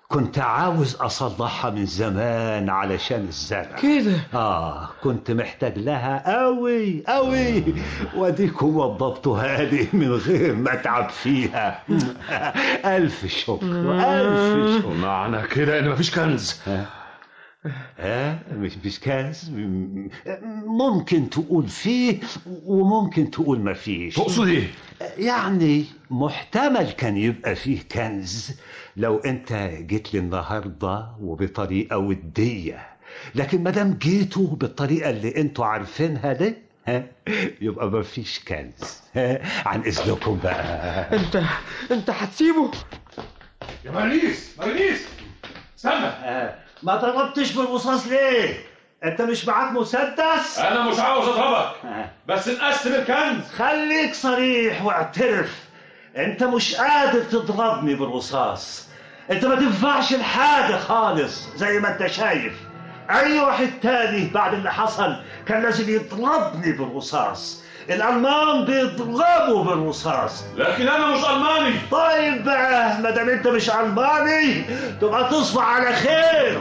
كنت عاوز اصلحها من زمان علشان الزرع كده اه كنت محتاج لها قوي قوي واديكم وضبتوها لي من غير ما اتعب فيها الف شكر الف شكر معنى كده ان مفيش كنز ها مش مش كنز م- ممكن تقول فيه وممكن تقول ما فيش تقصد ايه؟ يعني محتمل كان يبقى فيه كنز لو انت جيت لي النهارده وبطريقه وديه لكن ما دام جيتوا بالطريقه اللي انتوا عارفينها دي ها يبقى ما فيش كنز ها عن اذنكم بقى انت انت هتسيبه يا مريس مريس استنى ما ضربتش بالرصاص ليه؟ انت مش معاك مسدس؟ انا مش عاوز اضربك بس نقسم الكنز خليك صريح واعترف انت مش قادر تضربني بالرصاص انت ما تنفعش لحاجة خالص زي ما انت شايف اي واحد تاني بعد اللي حصل كان لازم يضربني بالرصاص الالمان بيضربوا بالرصاص لكن انا مش الماني طيب بقى ما دام انت مش الماني تبقى تصبح على خير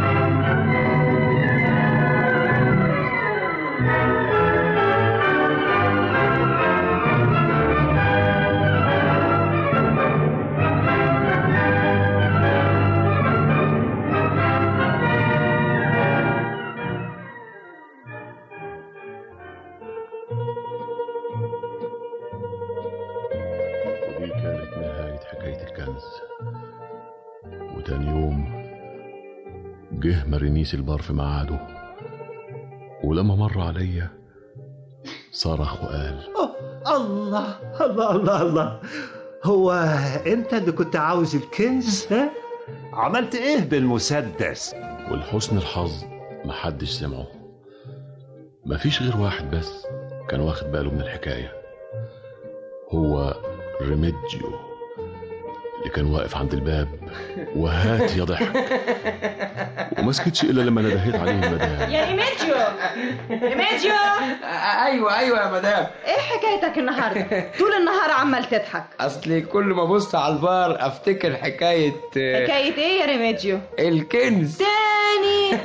ودي كانت نهاية حكاية الكنز وتاني يوم جه مرينيس البار في ميعاده ولما مر عليا صرخ وقال الله الله الله الله هو انت اللي كنت عاوز الكنز ها عملت ايه بالمسدس ولحسن الحظ محدش سمعه مفيش غير واحد بس كان واخد باله من الحكاية هو ريميديو اللي كان واقف عند الباب وهات يا ضحك وما سكتش الا لما ندهيت عليه المدام يا ريميديو ريميديو ايوه ايوه يا مدام ايه حكايتك النهارده طول النهار عمال تضحك اصلي كل ما ابص على البار افتكر حكايه حكايه ايه يا ريميديو الكنز تاني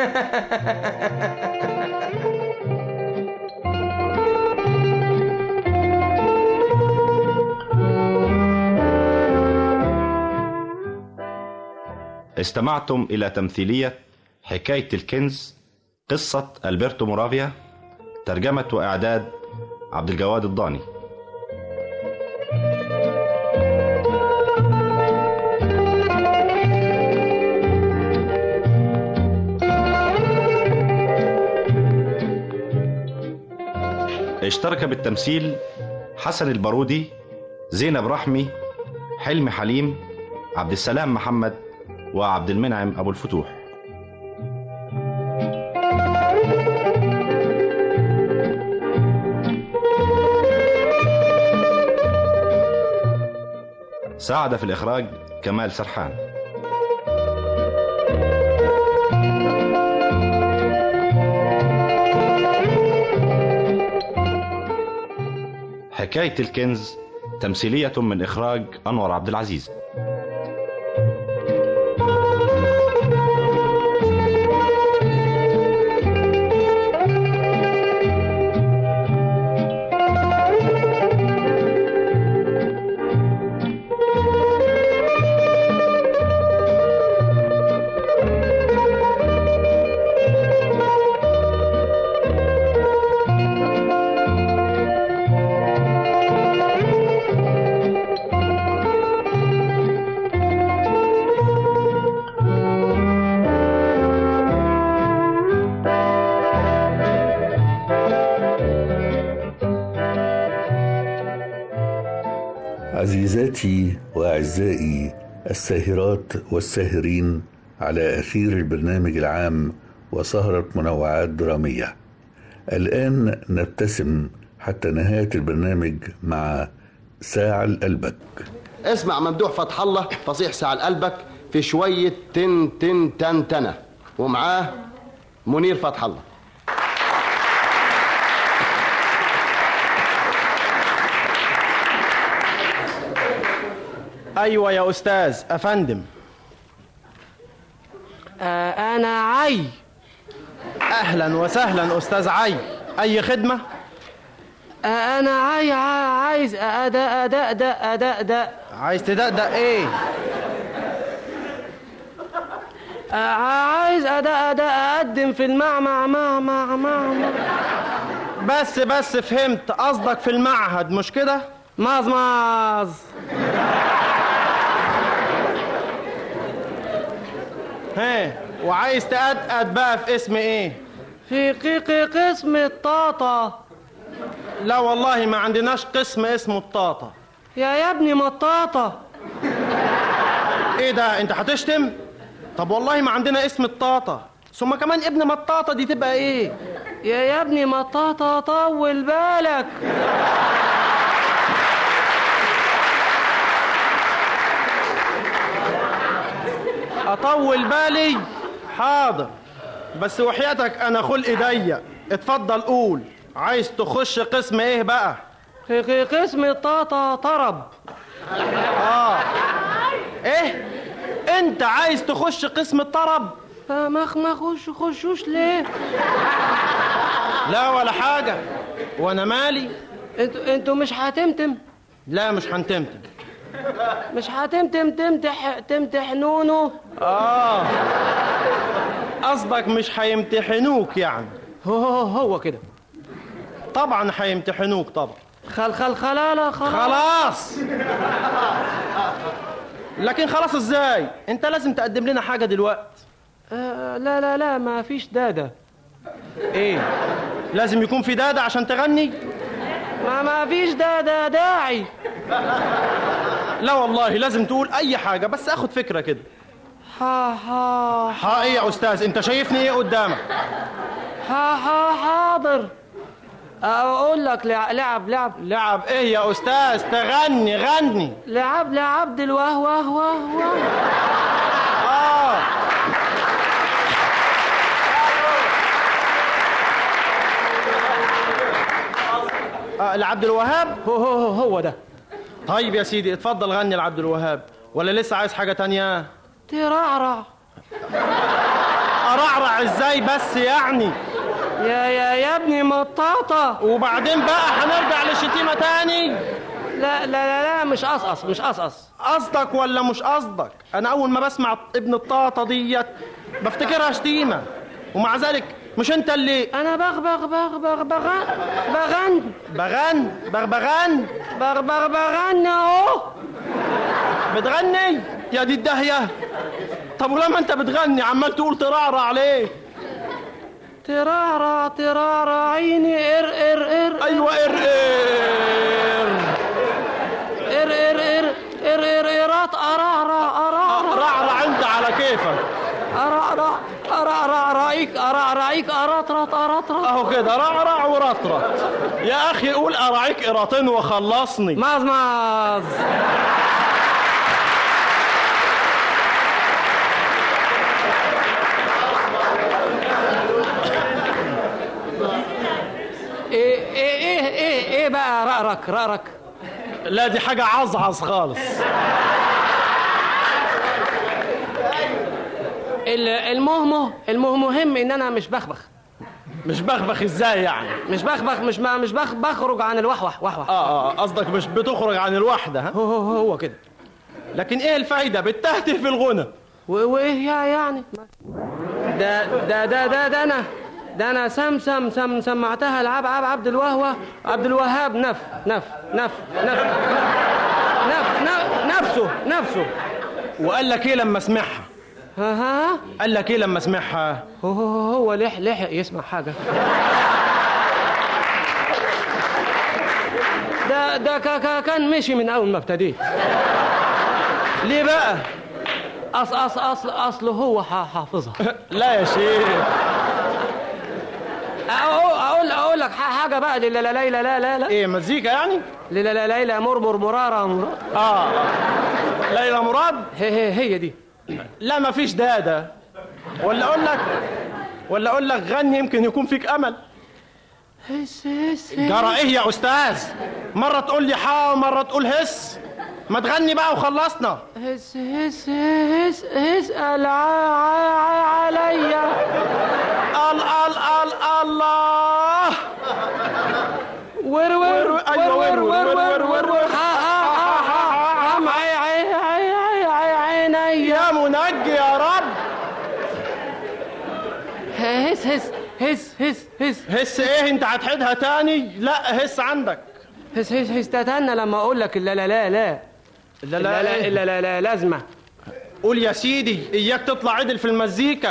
استمعتم إلى تمثيلية حكاية الكنز قصة ألبرتو مورافيا ترجمة وإعداد عبد الجواد الضاني اشترك بالتمثيل حسن البارودي زينب رحمي حلمي حليم عبد السلام محمد وعبد المنعم أبو الفتوح ساعد في الإخراج كمال سرحان حكاية الكنز تمثيلية من إخراج أنور عبد العزيز عزيزاتي واعزائي الساهرات والساهرين على اثير البرنامج العام وسهره منوعات دراميه الان نبتسم حتى نهايه البرنامج مع ساعه لقلبك اسمع ممدوح فتح الله فصيح ساعة لقلبك في شوية تن تن تن تنة ومعاه منير فتح الله ايوه يا استاذ افندم آه انا عي اهلا وسهلا استاذ عي اي خدمه آه انا عاي عاي عايز اداء اداء اداء اداء اداء عايز تدقدق ايه آه عايز اداء اداء اقدم في المعمع مع مع مع مع بس بس فهمت قصدك في المعهد مش كده ماز ماز ها وعايز تقدقد بقى في اسم ايه في قيقي قسم الطاطا لا والله ما عندناش قسم اسمه الطاطا يا يا ابني مطاطا ايه ده انت هتشتم طب والله ما عندنا اسم الطاطا ثم كمان ابن مطاطا دي تبقى ايه يا يا ابني مطاطا طول بالك اطول بالي حاضر بس وحياتك انا خلقي ضيق اتفضل قول عايز تخش قسم ايه بقى في في قسم الطاطا طرب اه ايه انت عايز تخش قسم الطرب ما ما خش خشوش ليه لا ولا حاجه وانا مالي انتوا انتوا مش هتمتم لا مش هنتمتم مش هتمتم تمتح تمتحنونه اه قصدك مش هيمتحنوك يعني هو هو, هو كده طبعا هيمتحنوك طبعا خل خل خلالة خلاص خلاص لكن خلاص ازاي انت لازم تقدم لنا حاجه دلوقتي آه لا لا لا ما فيش دادة ايه لازم يكون في داده عشان تغني ما ما فيش دادة داعي لا والله لازم تقول اي حاجه بس اخد فكره كده ها ها ها ايه يا استاذ انت شايفني ايه قدامك ها ها حاضر اقول لك لع- لعب لعب لعب ايه يا استاذ تغني غني لعب لعبد الوه وه وه وه اه آه لعبد الوهاب هو هو هو ده طيب يا سيدي اتفضل غني لعبد الوهاب ولا لسه عايز حاجه تانية ترعرع ارعرع ازاي بس يعني يا يا يا ابني مطاطة وبعدين بقى هنرجع للشتيمه تاني لا لا لا لا مش قصقص مش قصقص قصدك ولا مش قصدك انا اول ما بسمع ابن الطاطا ديت بفتكرها شتيمه ومع ذلك مش انت اللي انا بغبغ بغبغ بغن بغن بغن بغبغان بغبغ بغن اهو بتغني يا دي الدهيه طب ولما انت بتغني عمال تقول ترعرع ليه ترعرع ترعرع عيني ار ار ار ايوه ار ار ار ار ار ار ار ارات ارعرع ارعرع رعرع انت على كيفك ارعرع ارعرع رايك ارعرعيك ارطرط ارطرط اهو كده رعرع ورطرط يا اخي قول اراعيك قراطين وخلصني ماز ماز ايه ايه ايه ايه ايه بقى رأرك رأرك لا دي حاجه عظعظ خالص ال- المهم المهم ان انا مش بخبخ مش بخبخ ازاي يعني مش بخبخ مش ما مش بخ بخرج عن الوحوح وحوح اه اه قصدك مش بتخرج عن الوحده ها هو هو, هو كده لكن ايه الفايده بتهتف في الغنى و- وايه يا يعني ده ده ده ده ده انا ده انا سم سم سم سمعتها العب عب عبد الوهوة عبد الوهاب نف نف نف نف نف نف نفسه نفسه وقال لك ايه لما سمعها ها ها قال لك ايه لما سمعها هو هو, هو لح لحق يسمع حاجة ده ده كا كا كان مشي من اول ما ابتديت ليه بقى اصل اصل اصل اصل هو ح- حافظها لا يا شيخ اقول اقول اقول لك ح- حاجه بقى لا لا لا لا لا لا لا ايه مزيكا يعني لا لا لا لا مرمر مرارة مرارة اه ليلى مراد هي هي هي دي لا مفيش داده ولا اقول لك ولا اقول لك غني يمكن يكون فيك امل هس هس جرى ايه يا استاذ مره تقول لي حا ومره تقول هس ما تغني بقى وخلصنا هس هس هس اسأل ع- ع- عليا ال ال ال الله ور ور ور أيوة، ور ور- ور ور- ور ور- ور ور ها ها ها ها عم عي عي عي عي عي عيني يا منجي يا رب هس هس هس هس هس هس ايه انت هتعيدها تاني لا هس عندك هس هس هس تستنى لما اقول لك لا لا لا لا لا لا لا إيه؟ لا لا لا لازمه قول يا سيدي اياك تطلع عدل في المزيكا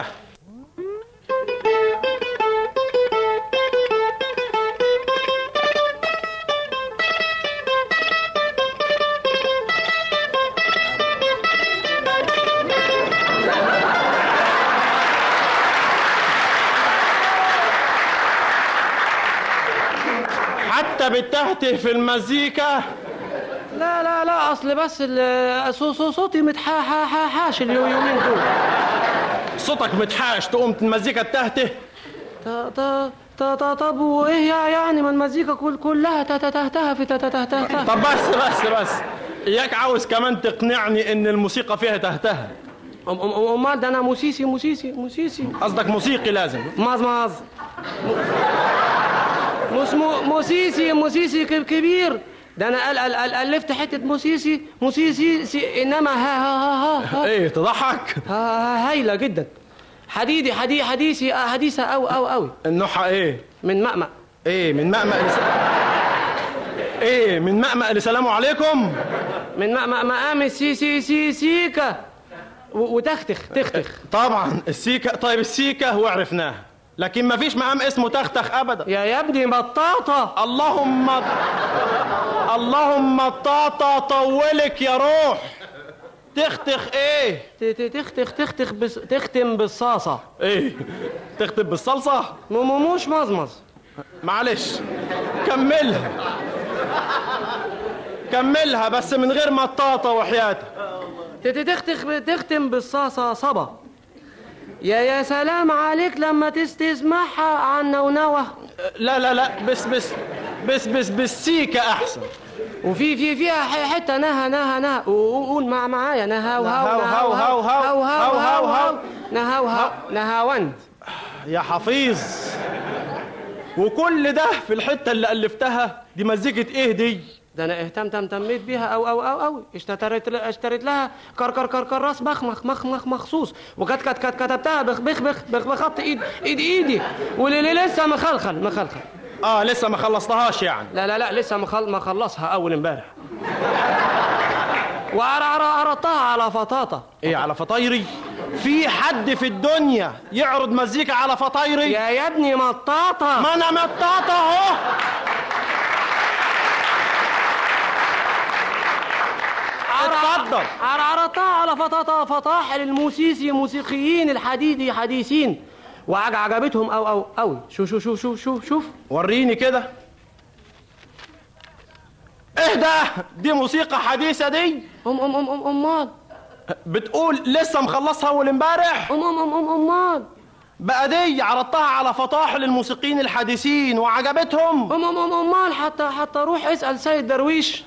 حتى بتهته في المزيكا لا لا لا اصل بس ال- صو- صو- صوتي متحاش اليومين دول صوتك متحاش تقوم المزيكا تهته تا- تا- تا- تا- طب وايه يا- يعني ما المزيكا كل كلها تا- تا- تهتها في تا- تا- تا- تا- تا. طب بس بس بس اياك عاوز كمان تقنعني ان الموسيقى فيها تهتها أم- أم- امال ده انا موسيسي موسيسي موسيسي قصدك موسيقي لازم ماز ماز مش مو موسيسي موسيسي ك- كبير ده انا قال قال قال الفت حته موسيسي موسيسي سي انما ها ها ها ها, ها. ايه تضحك ها- ها هايله جدا حديدي حدي حديثي آه، حديثه أوي أوي أوي النوحة ايه من مأمأ ايه من مأمأ لس... ايه من مأمأ لسلام عليكم من مأمأ مقام سي سي سي سيكا و- وتختخ تختخ طبعا السيكا طيب السيكا هو عرفناها لكن ما فيش مقام اسمه تختخ ابدا يا يا ابني بطاطا اللهم اللهم طاطا طولك يا روح تختخ ايه ت- ت- تختخ تختخ بس تختم بالصاصه ايه تختم بالصلصه م- م- مش مزمز معلش كملها كملها بس من غير مطاطا وحياتك ت- ت- تختخ تختم بالصاصه صبا يا يا سلام عليك لما تس- تسمعها عن نونوه لا لا لا بس بس بس بس بالسيكا احسن وفي في فيها ح- حته نهى نهى نهى قول مع معايا نهى وهو نهى نهى وهو هو هو هو هو. نهى وهو نهاوند يا حفيظ وكل ده في الحته اللي الفتها دي مزيكه ايه دي ده انا اهتمت اهتميت بيها او او او او اشتريت ل- اشتريت لها كر كر كر كراس مخمخ مخمخ مخصوص وكانت كانت كانت كتبتها بخ بخ بخ بخ بخط ايد ايد ايدي ولي لسه مخلخل مخلخل اه لسه ما خلصتهاش يعني لا لا لا لسه مخل مخلصها اول امبارح وعرضتها على فطاطا ايه على فطايري في حد في الدنيا يعرض مزيكا على فطايري يا يا ابني مطاطا ما انا مطاطا اهو اتفضل عرضتها على فطاطا فطاحل الموسيسي موسيقيين الحديدي حديثين وعجبتهم او او قوي شوف شوف شوف شوف شوف شوف وريني كده ايه ده دي موسيقى حديثة دي ام ام ام ام امال بتقول لسه مخلصها اول امبارح ام ام ام ام امال بقى دي عرضتها على فطاحل الموسيقيين الحديثين وعجبتهم ام ام ام امال حتى حتى روح اسال سيد درويش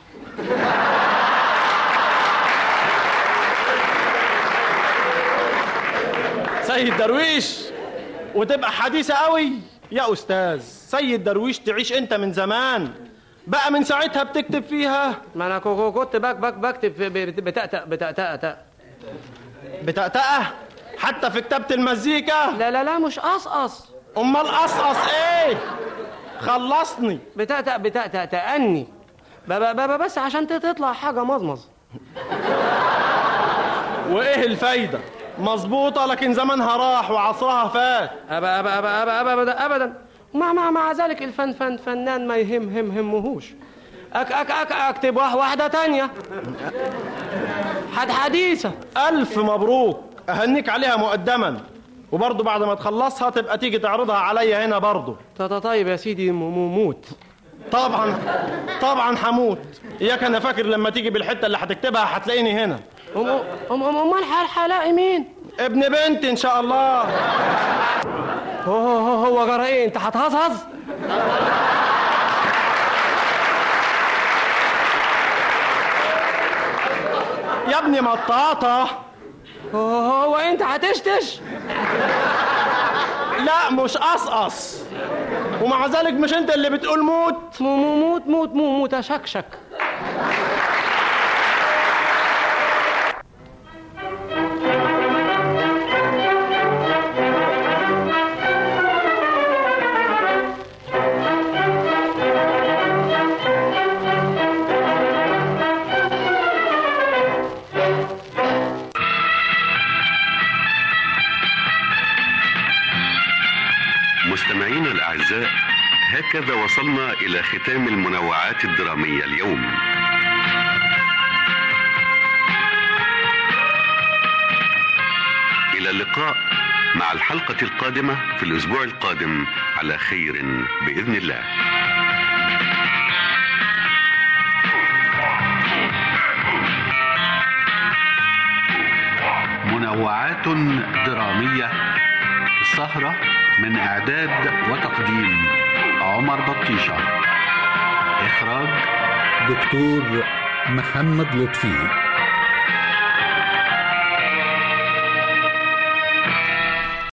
سيد درويش وتبقى حديثة قوي يا أستاذ سيد درويش تعيش أنت من زمان بقى من ساعتها بتكتب فيها ما انا كو- كو- كنت بك بك بكتب في- بت- بتأتأ بتأتأ تأ. بتأتأة حتى في كتابة المزيكا لا لا لا مش قصقص أمال قصقص إيه خلصني بتأتأ بتأتأ تأني ب- ب- ب- بس عشان ت- تطلع حاجة مزمز وإيه الفايدة مظبوطة لكن زمانها راح وعصرها فات أبا أبا أبا أبا أبا أبدا أبدا مع مع مع ذلك الفن فن فنان ما يهم هم همهوش أك أك أك أكتب واح- واحدة تانية حد حديثة ألف مبروك أهنيك عليها مقدما وبرضه بعد ما تخلصها تبقى تيجي تعرضها عليا هنا برضه تا- تا- طيب يا سيدي م- م- موت طبعا طبعا هموت اياك انا فاكر لما تيجي بالحته اللي هتكتبها هتلاقيني هنا أم أم أم أمال حال هلاقي مين؟ ابن بنت ان شاء الله هو هو هو, هو جرى إيه أنت هتهزهز؟ يا ابني مطاطة هو انت هتشتش لا مش قصقص ومع ذلك مش انت اللي بتقول موت موت موت موت موت اشكشك مستمعينا الأعزاء هكذا وصلنا إلى ختام المنوعات الدرامية اليوم إلى اللقاء مع الحلقة القادمة في الأسبوع القادم على خير بإذن الله منوعات درامية السهرة من إعداد وتقديم عمر بطيشة إخراج دكتور محمد لطفي